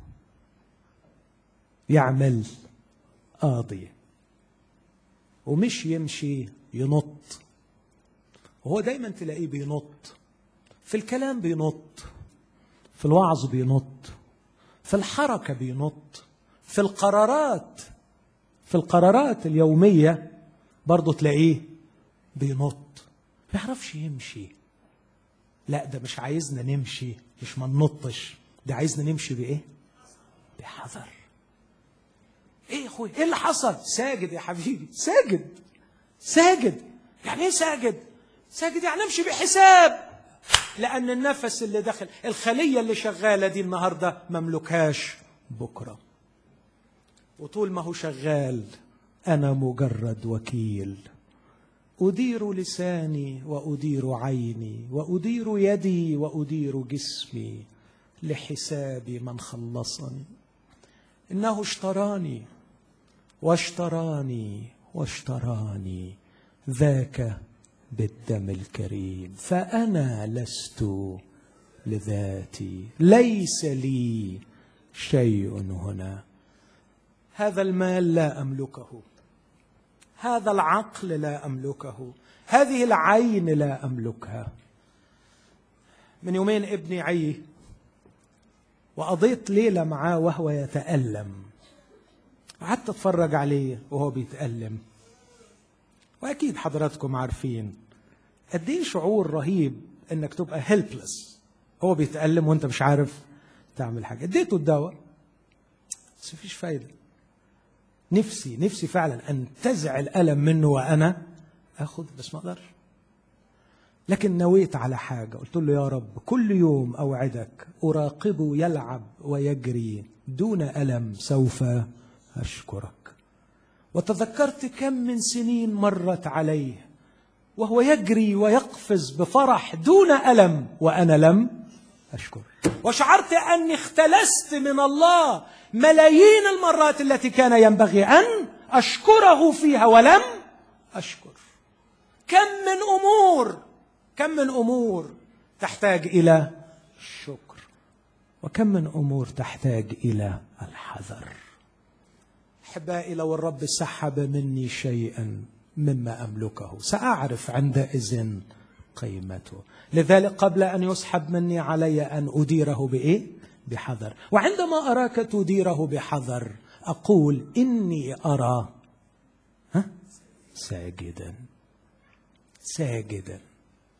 يعمل قاضي ومش يمشي ينط وهو دايما تلاقيه بينط في الكلام بينط في الوعظ بينط في الحركة بينط في القرارات في القرارات اليومية برضه تلاقيه بينط ما يعرفش يمشي لا ده مش عايزنا نمشي مش ما ننطش ده عايزنا نمشي بايه بحذر ايه يا اخويا ايه اللي حصل ساجد يا حبيبي ساجد ساجد يعني ايه ساجد ساجد يعني امشي بحساب لان النفس اللي دخل الخليه اللي شغاله دي النهارده مملكهاش بكره وطول ما هو شغال انا مجرد وكيل ادير لساني وادير عيني وادير يدي وادير جسمي لحساب من خلصني انه اشتراني واشتراني واشتراني ذاك بالدم الكريم فانا لست لذاتي ليس لي شيء هنا هذا المال لا املكه هذا العقل لا املكه هذه العين لا املكها من يومين ابني عي وقضيت ليله معاه وهو يتالم قعدت اتفرج عليه وهو بيتالم واكيد حضراتكم عارفين قد ايه شعور رهيب انك تبقى هيلبلس هو بيتألم وانت مش عارف تعمل حاجه اديته الدواء بس مفيش فايده نفسي نفسي فعلا انتزع الالم منه وانا اخد بس ما اقدرش لكن نويت على حاجه قلت له يا رب كل يوم اوعدك اراقبه يلعب ويجري دون الم سوف اشكرك وتذكرت كم من سنين مرت عليه وهو يجري ويقفز بفرح دون الم وانا لم اشكر وشعرت اني اختلست من الله ملايين المرات التي كان ينبغي ان اشكره فيها ولم اشكر كم من امور كم من امور تحتاج الى الشكر وكم من امور تحتاج الى الحذر احبائي لو الرب سحب مني شيئا مما املكه ساعرف عندئذ قيمته لذلك قبل ان يسحب مني علي ان اديره بايه بحذر وعندما اراك تديره بحذر اقول اني ارى ها ساجدا ساجدا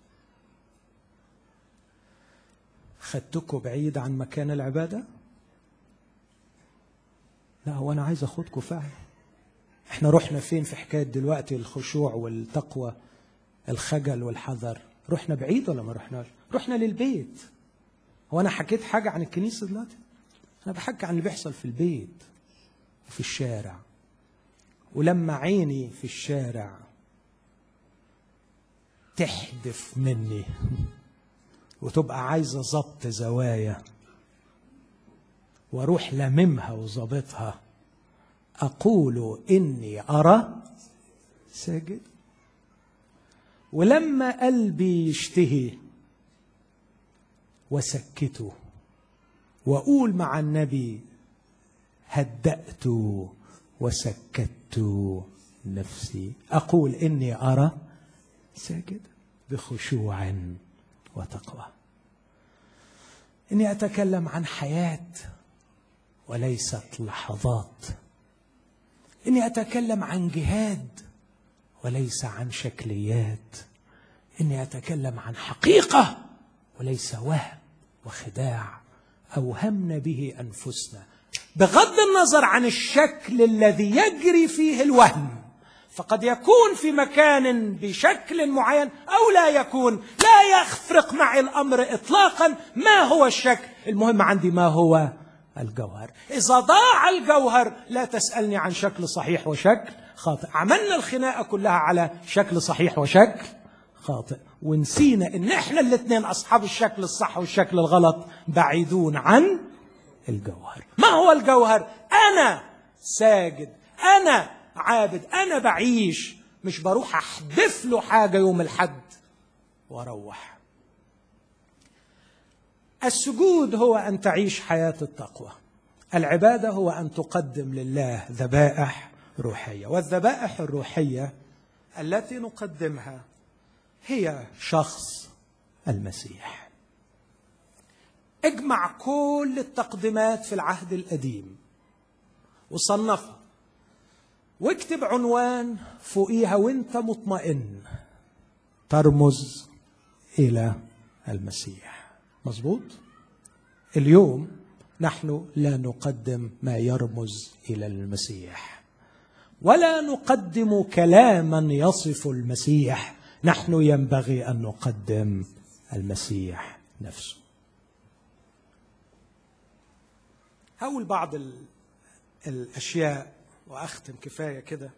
خدتكم بعيد عن مكان العباده لا هو انا عايز اخدكم فعلا احنا رحنا فين في حكايه دلوقتي الخشوع والتقوى الخجل والحذر رحنا بعيد ولا ما رحناش رحنا للبيت هو انا حكيت حاجه عن الكنيسه دلوقتي انا بحكي عن اللي بيحصل في البيت وفي الشارع ولما عيني في الشارع تحدف مني وتبقى عايزه ظبط زوايا واروح لممها وظابطها اقول اني ارى ساجد ولما قلبي يشتهي وسكته واقول مع النبي هدأت وسكت نفسي اقول اني ارى ساجد بخشوع وتقوى اني اتكلم عن حياه وليست لحظات اني اتكلم عن جهاد وليس عن شكليات اني اتكلم عن حقيقه وليس وهم وخداع اوهمنا به انفسنا بغض النظر عن الشكل الذي يجري فيه الوهم فقد يكون في مكان بشكل معين او لا يكون لا يفرق معي الامر اطلاقا ما هو الشكل المهم عندي ما هو الجوهر إذا ضاع الجوهر لا تسألني عن شكل صحيح وشكل خاطئ عملنا الخناقة كلها على شكل صحيح وشكل خاطئ ونسينا ان احنا الاثنين اصحاب الشكل الصح والشكل الغلط بعيدون عن الجوهر ما هو الجوهر انا ساجد انا عابد انا بعيش مش بروح احدف له حاجه يوم الحد واروح السجود هو ان تعيش حياه التقوى العباده هو ان تقدم لله ذبائح روحيه والذبائح الروحيه التي نقدمها هي شخص المسيح اجمع كل التقديمات في العهد القديم وصنفها واكتب عنوان فوقيها وانت مطمئن ترمز الى المسيح مظبوط اليوم نحن لا نقدم ما يرمز الى المسيح ولا نقدم كلاما يصف المسيح نحن ينبغي ان نقدم المسيح نفسه هقول بعض الاشياء واختم كفايه كده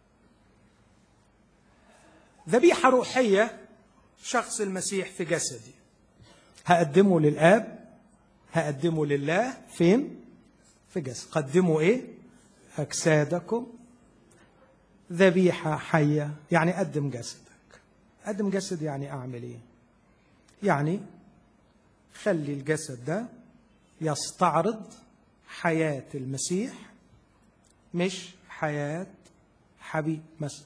ذبيحه روحيه شخص المسيح في جسدي هقدمه للاب هقدمه لله فين في جسد قدموا ايه اجسادكم ذبيحه حيه يعني قدم جسدك قدم جسد يعني اعمل ايه يعني خلي الجسد ده يستعرض حياه المسيح مش حياه حبيب مثلا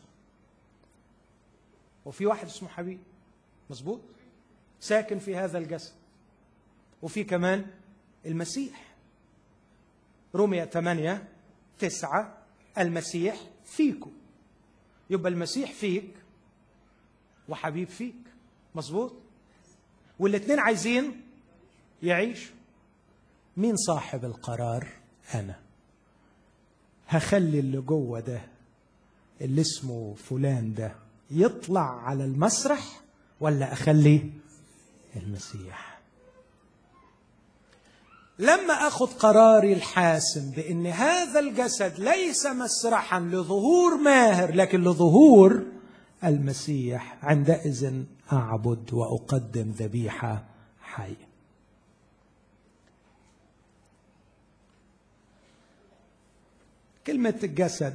وفي واحد اسمه حبيب مظبوط ساكن في هذا الجسد وفي كمان المسيح رومية 8 تسعة المسيح فيكم يبقى المسيح فيك وحبيب فيك مظبوط والاثنين عايزين يعيشوا مين صاحب القرار انا هخلي اللي جوه ده اللي اسمه فلان ده يطلع على المسرح ولا اخلي المسيح لما اخذ قراري الحاسم بان هذا الجسد ليس مسرحا لظهور ماهر لكن لظهور المسيح عندئذ اعبد واقدم ذبيحه حيه كلمه الجسد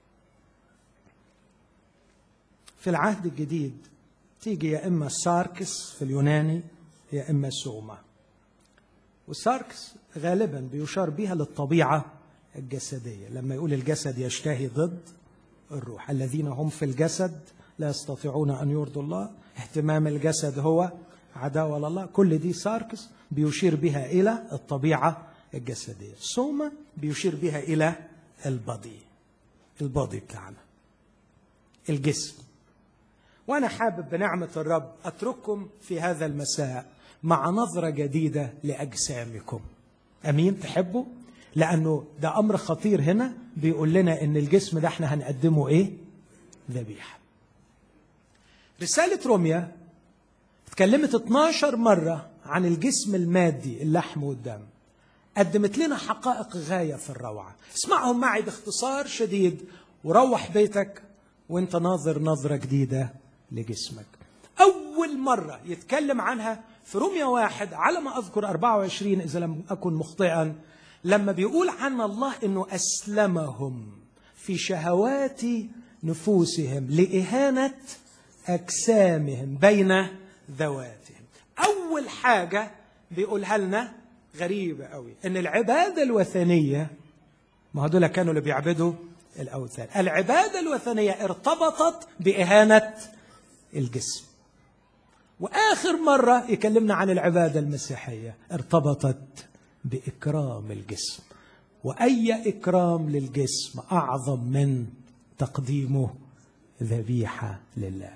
في العهد الجديد تيجي يا اما ساركس في اليوناني يا اما سوما والساركس غالبا بيشار بها للطبيعه الجسديه لما يقول الجسد يشتهي ضد الروح الذين هم في الجسد لا يستطيعون ان يرضوا الله اهتمام الجسد هو عداوه لله كل دي ساركس بيشير بها الى الطبيعه الجسديه سوما بيشير بها الى البادي البادي بتاعنا الجسم وانا حابب بنعمه الرب اترككم في هذا المساء مع نظره جديده لاجسامكم امين تحبوا لانه ده امر خطير هنا بيقول لنا ان الجسم ده احنا هنقدمه ايه ذبيحه رساله روميا اتكلمت 12 مره عن الجسم المادي اللحم والدم قدمت لنا حقائق غايه في الروعه اسمعهم معي باختصار شديد وروح بيتك وانت ناظر نظره جديده لجسمك أول مرة يتكلم عنها في روميا واحد على ما أذكر 24 إذا لم أكن مخطئا لما بيقول عن الله أنه أسلمهم في شهوات نفوسهم لإهانة أجسامهم بين ذواتهم أول حاجة بيقولها لنا غريبة قوي إن العبادة الوثنية ما هدول كانوا اللي بيعبدوا الأوثان العبادة الوثنية ارتبطت بإهانة الجسم واخر مره يكلمنا عن العباده المسيحيه ارتبطت باكرام الجسم واي اكرام للجسم اعظم من تقديمه ذبيحه لله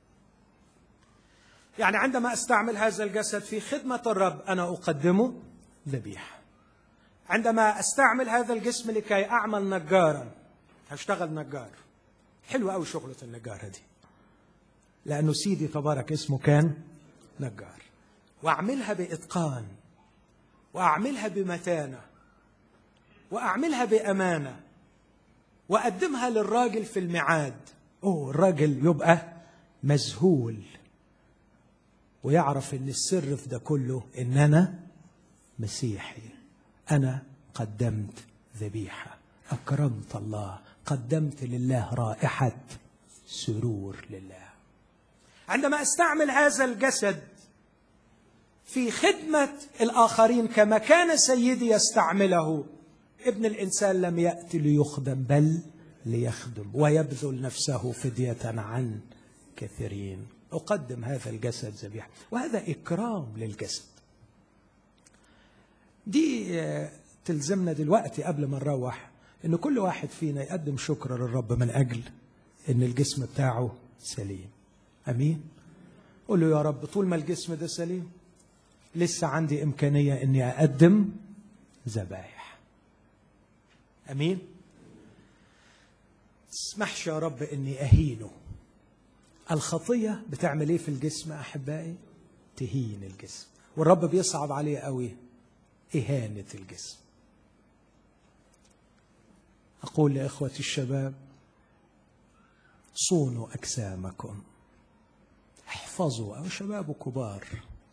يعني عندما استعمل هذا الجسد في خدمه الرب انا اقدمه ذبيحه عندما استعمل هذا الجسم لكي اعمل نجارا هشتغل نجار حلوه قوي شغله النجاره دي لأنه سيدي تبارك اسمه كان نجار وأعملها بإتقان وأعملها بمتانة وأعملها بأمانة وأقدمها للراجل في الميعاد أوه الراجل يبقى مذهول ويعرف ان السر في ده كله ان انا مسيحي انا قدمت ذبيحه اكرمت الله قدمت لله رائحه سرور لله عندما استعمل هذا الجسد في خدمه الاخرين كما كان سيدي يستعمله ابن الانسان لم ياتي ليخدم بل ليخدم ويبذل نفسه فديه عن كثيرين اقدم هذا الجسد ذبيحه وهذا اكرام للجسد دي تلزمنا دلوقتي قبل ما نروح ان كل واحد فينا يقدم شكر للرب من اجل ان الجسم بتاعه سليم امين قول له يا رب طول ما الجسم ده سليم لسه عندي امكانيه اني اقدم ذبايح امين تسمحش يا رب اني اهينه الخطيه بتعمل ايه في الجسم احبائي تهين الجسم والرب بيصعب عليه قوي اهانه الجسم اقول لاخوتي الشباب صونوا اجسامكم احفظوا أو شباب كبار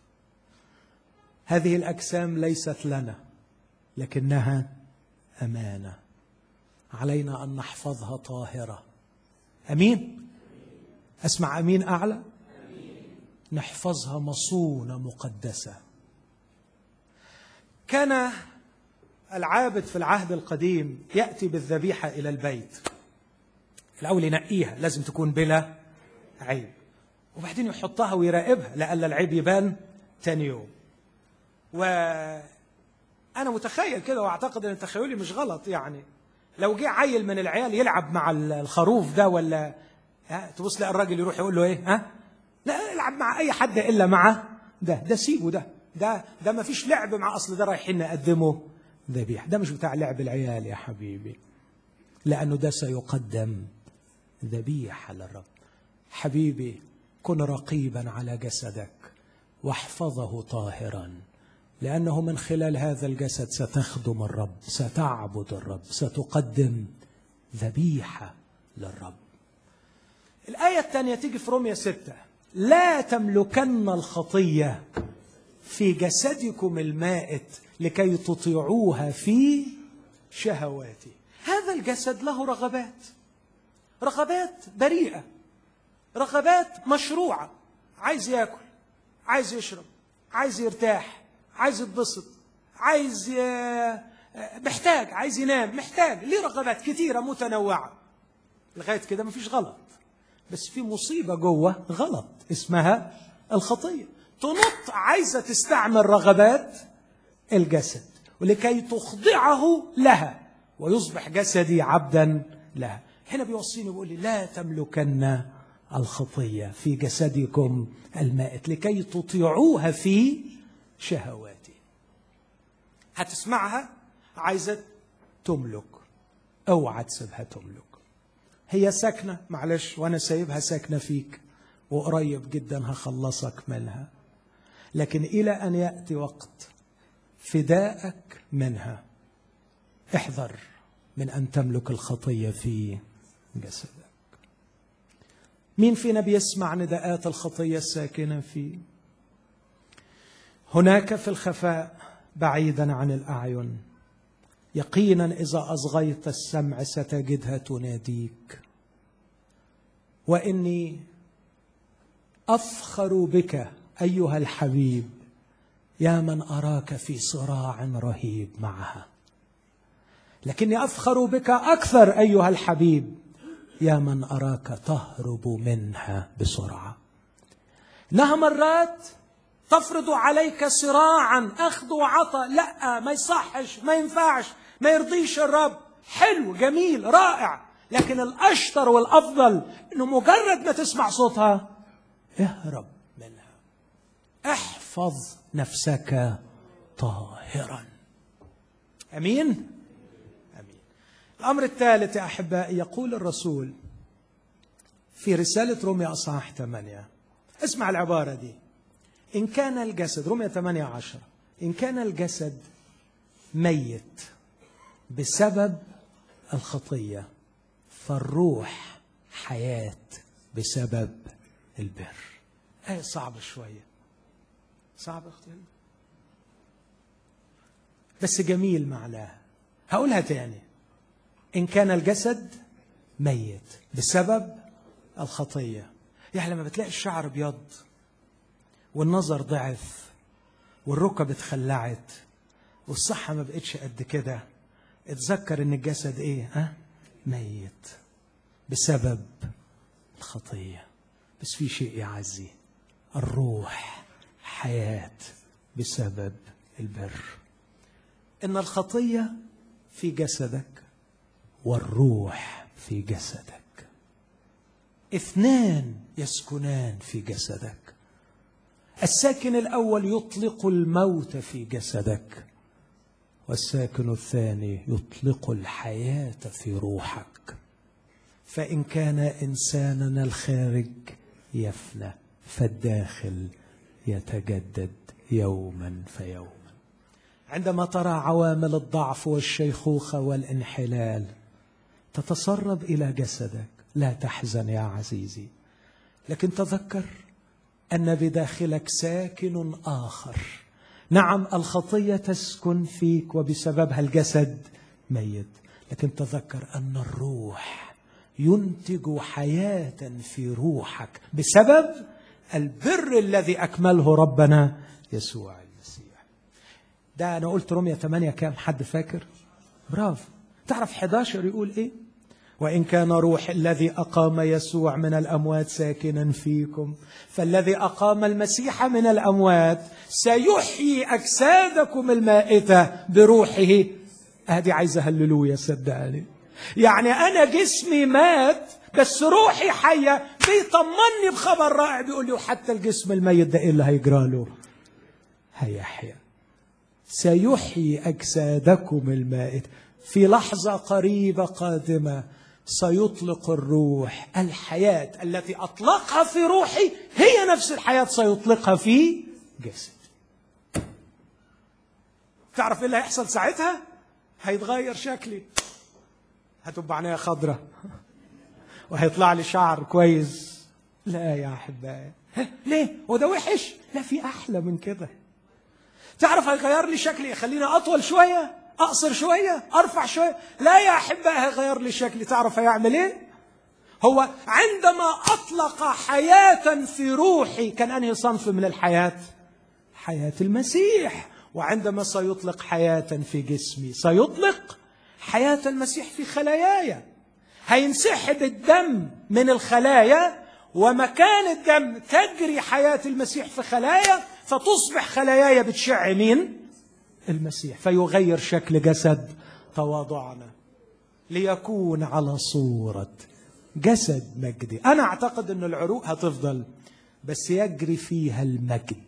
هذه الأجسام ليست لنا لكنها أمانة علينا أن نحفظها طاهرة أمين أسمع أمين أعلى نحفظها مصونة مقدسة كان العابد في العهد القديم يأتي بالذبيحة إلى البيت الأول ينقيها لازم تكون بلا عيب وبعدين يحطها ويراقبها لألا العيب يبان تاني يوم و أنا متخيل كده وأعتقد أن تخيلي مش غلط يعني لو جه عيل من العيال يلعب مع الخروف ده ولا ها تبص لا الراجل يروح يقول له ايه ها لا العب مع اي حد الا مع ده ده سيبه ده ده ده ما فيش لعب مع اصل ده رايحين نقدمه ذبيحه ده مش بتاع لعب العيال يا حبيبي لانه ده سيقدم ذبيحه للرب حبيبي كن رقيبا على جسدك واحفظه طاهرا لانه من خلال هذا الجسد ستخدم الرب ستعبد الرب ستقدم ذبيحه للرب الايه الثانيه تيجي في روميا سته لا تملكن الخطيه في جسدكم المائت لكي تطيعوها في شهواته هذا الجسد له رغبات رغبات بريئه رغبات مشروعه عايز ياكل عايز يشرب عايز يرتاح عايز يتبسط عايز ي... محتاج عايز ينام محتاج ليه رغبات كثيره متنوعه لغايه كده مفيش غلط بس في مصيبه جوه غلط اسمها الخطيه تنط عايزه تستعمل رغبات الجسد ولكي تخضعه لها ويصبح جسدي عبدا لها هنا بيوصيني بيقول لي لا تملكن الخطيه في جسدكم المائت لكي تطيعوها في شهواتي هتسمعها عايزه تملك اوعى تسيبها تملك هي ساكنه معلش وانا سايبها ساكنه فيك وقريب جدا هخلصك منها لكن الى ان ياتي وقت فدائك منها احذر من ان تملك الخطيه في جسدك مين فينا بيسمع نداءات الخطيه الساكنه فيه هناك في الخفاء بعيدا عن الاعين يقينا اذا اصغيت السمع ستجدها تناديك واني افخر بك ايها الحبيب يا من اراك في صراع رهيب معها لكني افخر بك اكثر ايها الحبيب يا من اراك تهرب منها بسرعه انها مرات تفرض عليك صراعا اخذ وعطاء لا ما يصحش ما ينفعش ما يرضيش الرب حلو جميل رائع لكن الاشطر والافضل انه مجرد ما تسمع صوتها اهرب منها احفظ نفسك طاهرا امين امين الامر الثالث يا احبائي يقول الرسول في رساله روميا اصحاح 8 اسمع العباره دي ان كان الجسد روميا 8 10 ان كان الجسد ميت بسبب الخطيه فالروح حياه بسبب البر آية صعبة شوية صعبة اختي بس جميل معناها هقولها تاني إن كان الجسد ميت بسبب الخطية يعني لما بتلاقي الشعر ابيض والنظر ضعف والركب اتخلعت والصحة ما بقتش قد كده اتذكر ان الجسد ايه ها ميت بسبب الخطيه بس في شيء يعزي الروح حياه بسبب البر ان الخطيه في جسدك والروح في جسدك اثنان يسكنان في جسدك الساكن الاول يطلق الموت في جسدك والساكن الثاني يطلق الحياه في روحك فان كان انساننا الخارج يفنى فالداخل يتجدد يوما فيوما عندما ترى عوامل الضعف والشيخوخه والانحلال تتسرب الى جسدك لا تحزن يا عزيزي لكن تذكر ان بداخلك ساكن اخر نعم الخطيه تسكن فيك وبسببها الجسد ميت لكن تذكر ان الروح ينتج حياه في روحك بسبب البر الذي اكمله ربنا يسوع المسيح ده انا قلت روميا 8 كام حد فاكر برافو تعرف 11 يقول ايه وان كان روح الذي اقام يسوع من الاموات ساكنا فيكم فالذي اقام المسيح من الاموات سيحيي اجسادكم المائته بروحه ادي عايزه هللويا صدقني يعني انا جسمي مات بس روحي حية بيطمني بخبر رائع بيقول لي وحتى الجسم الميت ده ايه اللي هيجرى له هيحيا سيحيي أجسادكم المائت في لحظة قريبة قادمة سيطلق الروح الحياة التي أطلقها في روحي هي نفس الحياة سيطلقها في جسد تعرف ايه اللي هيحصل ساعتها هيتغير شكلي هتبقى عينيا خضرة وهيطلع لي شعر كويس لا يا احبائي ليه هو ده وحش لا في احلى من كده تعرف هيغير لي شكلي يخليني اطول شويه اقصر شويه ارفع شويه لا يا احبائي هيغير لي شكلي تعرف هيعمل ايه هو عندما اطلق حياه في روحي كان انهي صنف من الحياه حياه المسيح وعندما سيطلق حياه في جسمي سيطلق حياه المسيح في خلاياي هينسحب الدم من الخلايا ومكان الدم تجري حياه المسيح في خلايا فتصبح خلاياي بتشع مين المسيح فيغير شكل جسد تواضعنا ليكون على صورة جسد مجدي أنا أعتقد أن العروق هتفضل بس يجري فيها المجد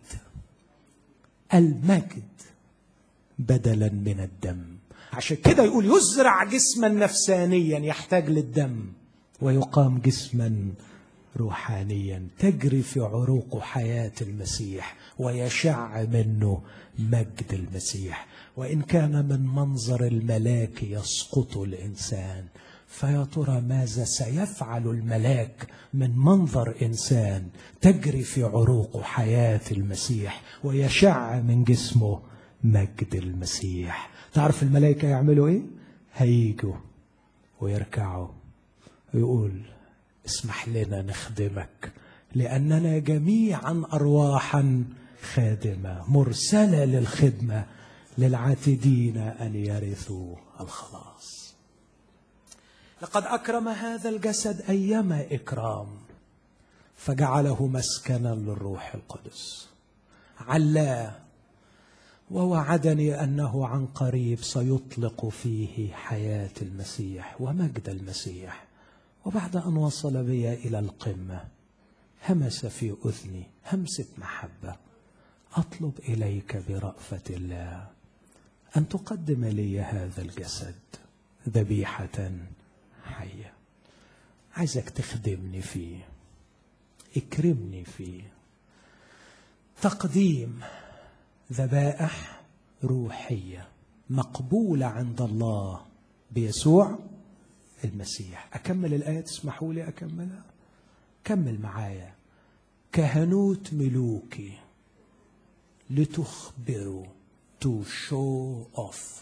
المجد بدلا من الدم عشان كده يقول يزرع جسما نفسانيا يحتاج للدم ويقام جسما روحانيا تجري في عروق حياة المسيح ويشع منه مجد المسيح وإن كان من منظر الملاك يسقط الإنسان فيا ترى ماذا سيفعل الملاك من منظر إنسان تجري في عروق حياة المسيح ويشع من جسمه مجد المسيح تعرف الملائكة يعملوا إيه؟ هيجوا ويركعوا ويقول اسمح لنا نخدمك لاننا جميعا ارواحا خادمه مرسله للخدمه للعاتدين ان يرثوا الخلاص لقد اكرم هذا الجسد ايما اكرام فجعله مسكنا للروح القدس علاه ووعدني انه عن قريب سيطلق فيه حياه المسيح ومجد المسيح وبعد ان وصل بي الى القمه همس في اذني همسه محبه اطلب اليك برافه الله ان تقدم لي هذا الجسد ذبيحه حيه عايزك تخدمني فيه اكرمني فيه تقديم ذبائح روحيه مقبوله عند الله بيسوع المسيح أكمل الآية تسمحوا لي أكملها كمل معايا كهنوت ملوكي لتخبروا to show off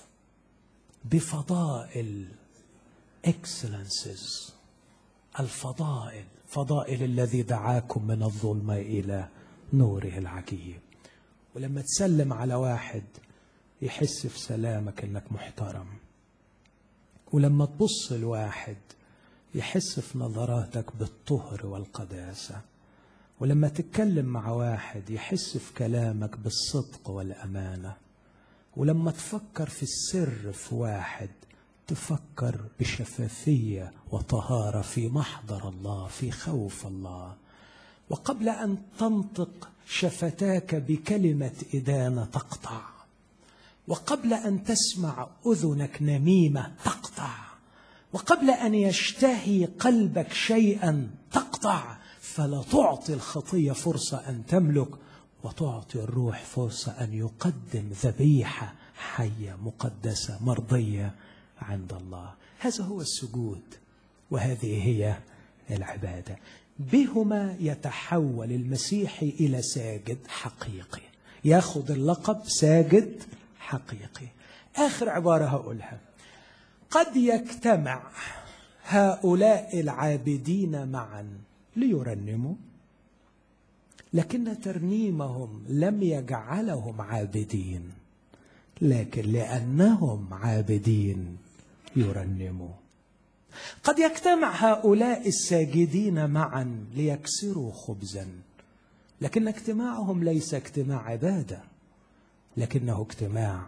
بفضائل excellences الفضائل فضائل الذي دعاكم من الظلمة إلى نوره العجيب ولما تسلم على واحد يحس في سلامك انك محترم ولما تبص لواحد يحس في نظراتك بالطهر والقداسة ولما تتكلم مع واحد يحس في كلامك بالصدق والأمانة ولما تفكر في السر في واحد تفكر بشفافية وطهارة في محضر الله في خوف الله وقبل أن تنطق شفتاك بكلمة إدانة تقطع وقبل ان تسمع اذنك نميمه تقطع وقبل ان يشتهي قلبك شيئا تقطع فلا تعطي الخطيه فرصه ان تملك وتعطي الروح فرصه ان يقدم ذبيحه حيه مقدسه مرضيه عند الله هذا هو السجود وهذه هي العباده بهما يتحول المسيحي الى ساجد حقيقي ياخذ اللقب ساجد حقيقي آخر عبارة هقولها قد يجتمع هؤلاء العابدين معا ليرنموا لكن ترنيمهم لم يجعلهم عابدين لكن لأنهم عابدين يرنموا قد يجتمع هؤلاء الساجدين معا ليكسروا خبزا لكن اجتماعهم ليس اجتماع عباده لكنه اجتماع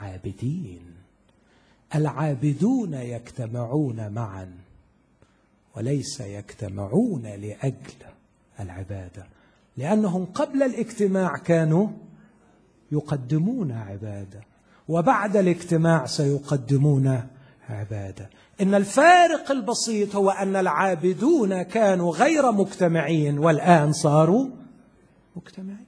العابدين العابدون يجتمعون معا وليس يجتمعون لاجل العباده لانهم قبل الاجتماع كانوا يقدمون عباده وبعد الاجتماع سيقدمون عباده ان الفارق البسيط هو ان العابدون كانوا غير مجتمعين والان صاروا مجتمعين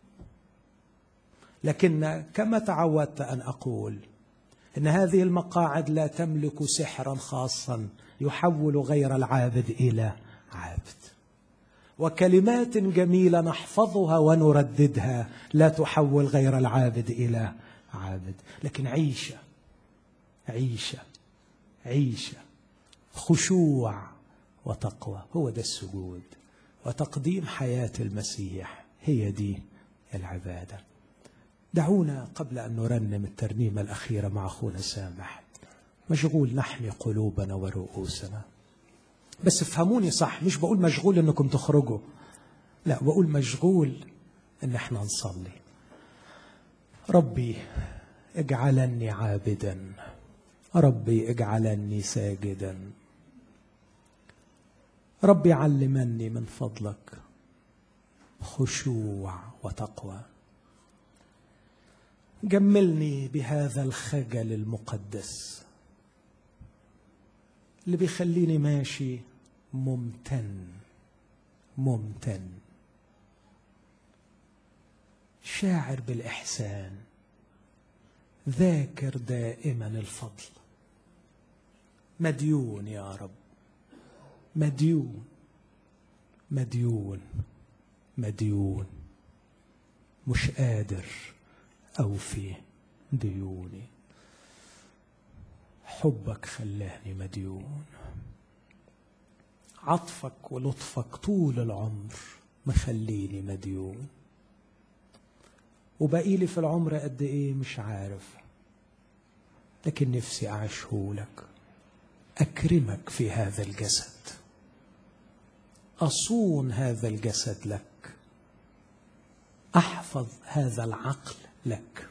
لكن كما تعودت ان اقول ان هذه المقاعد لا تملك سحرا خاصا يحول غير العابد الى عابد وكلمات جميله نحفظها ونرددها لا تحول غير العابد الى عابد لكن عيشه عيشه عيشه خشوع وتقوى هو ده السجود وتقديم حياه المسيح هي دي العباده دعونا قبل ان نرنم الترنيمه الاخيره مع اخونا سامح مشغول نحمي قلوبنا ورؤوسنا بس افهموني صح مش بقول مشغول انكم تخرجوا لا بقول مشغول ان احنا نصلي ربي اجعلني عابدا ربي اجعلني ساجدا ربي علمني من فضلك خشوع وتقوى جملني بهذا الخجل المقدس اللي بيخليني ماشي ممتن ممتن شاعر بالاحسان ذاكر دائما الفضل مديون يا رب مديون مديون مديون مش قادر اوفي ديوني حبك خلاني مديون عطفك ولطفك طول العمر مخليني مديون وبقي لي في العمر قد ايه مش عارف لكن نفسي اعيشهولك اكرمك في هذا الجسد اصون هذا الجسد لك احفظ هذا العقل لك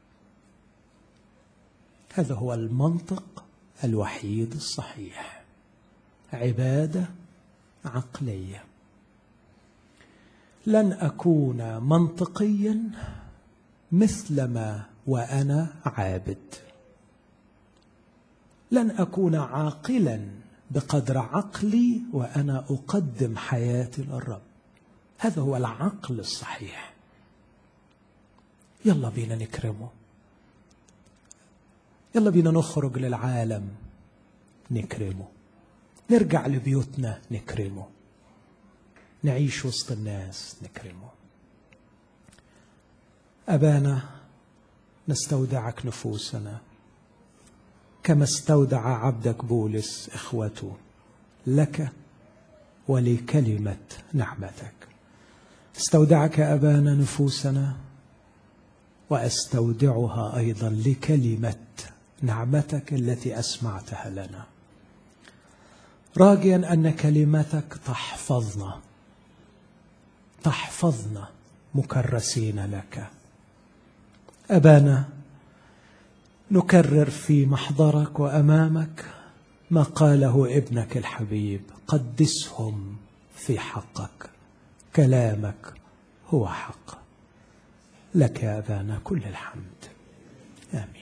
هذا هو المنطق الوحيد الصحيح عباده عقليه لن اكون منطقيا مثلما وانا عابد لن اكون عاقلا بقدر عقلي وانا اقدم حياتي للرب هذا هو العقل الصحيح يلا بينا نكرمه يلا بينا نخرج للعالم نكرمه نرجع لبيوتنا نكرمه نعيش وسط الناس نكرمه ابانا نستودعك نفوسنا كما استودع عبدك بولس اخوته لك ولكلمه نعمتك استودعك ابانا نفوسنا واستودعها ايضا لكلمه نعمتك التي اسمعتها لنا راجيا ان كلمتك تحفظنا تحفظنا مكرسين لك ابانا نكرر في محضرك وامامك ما قاله ابنك الحبيب قدسهم في حقك كلامك هو حق لك يا ابانا كل الحمد امين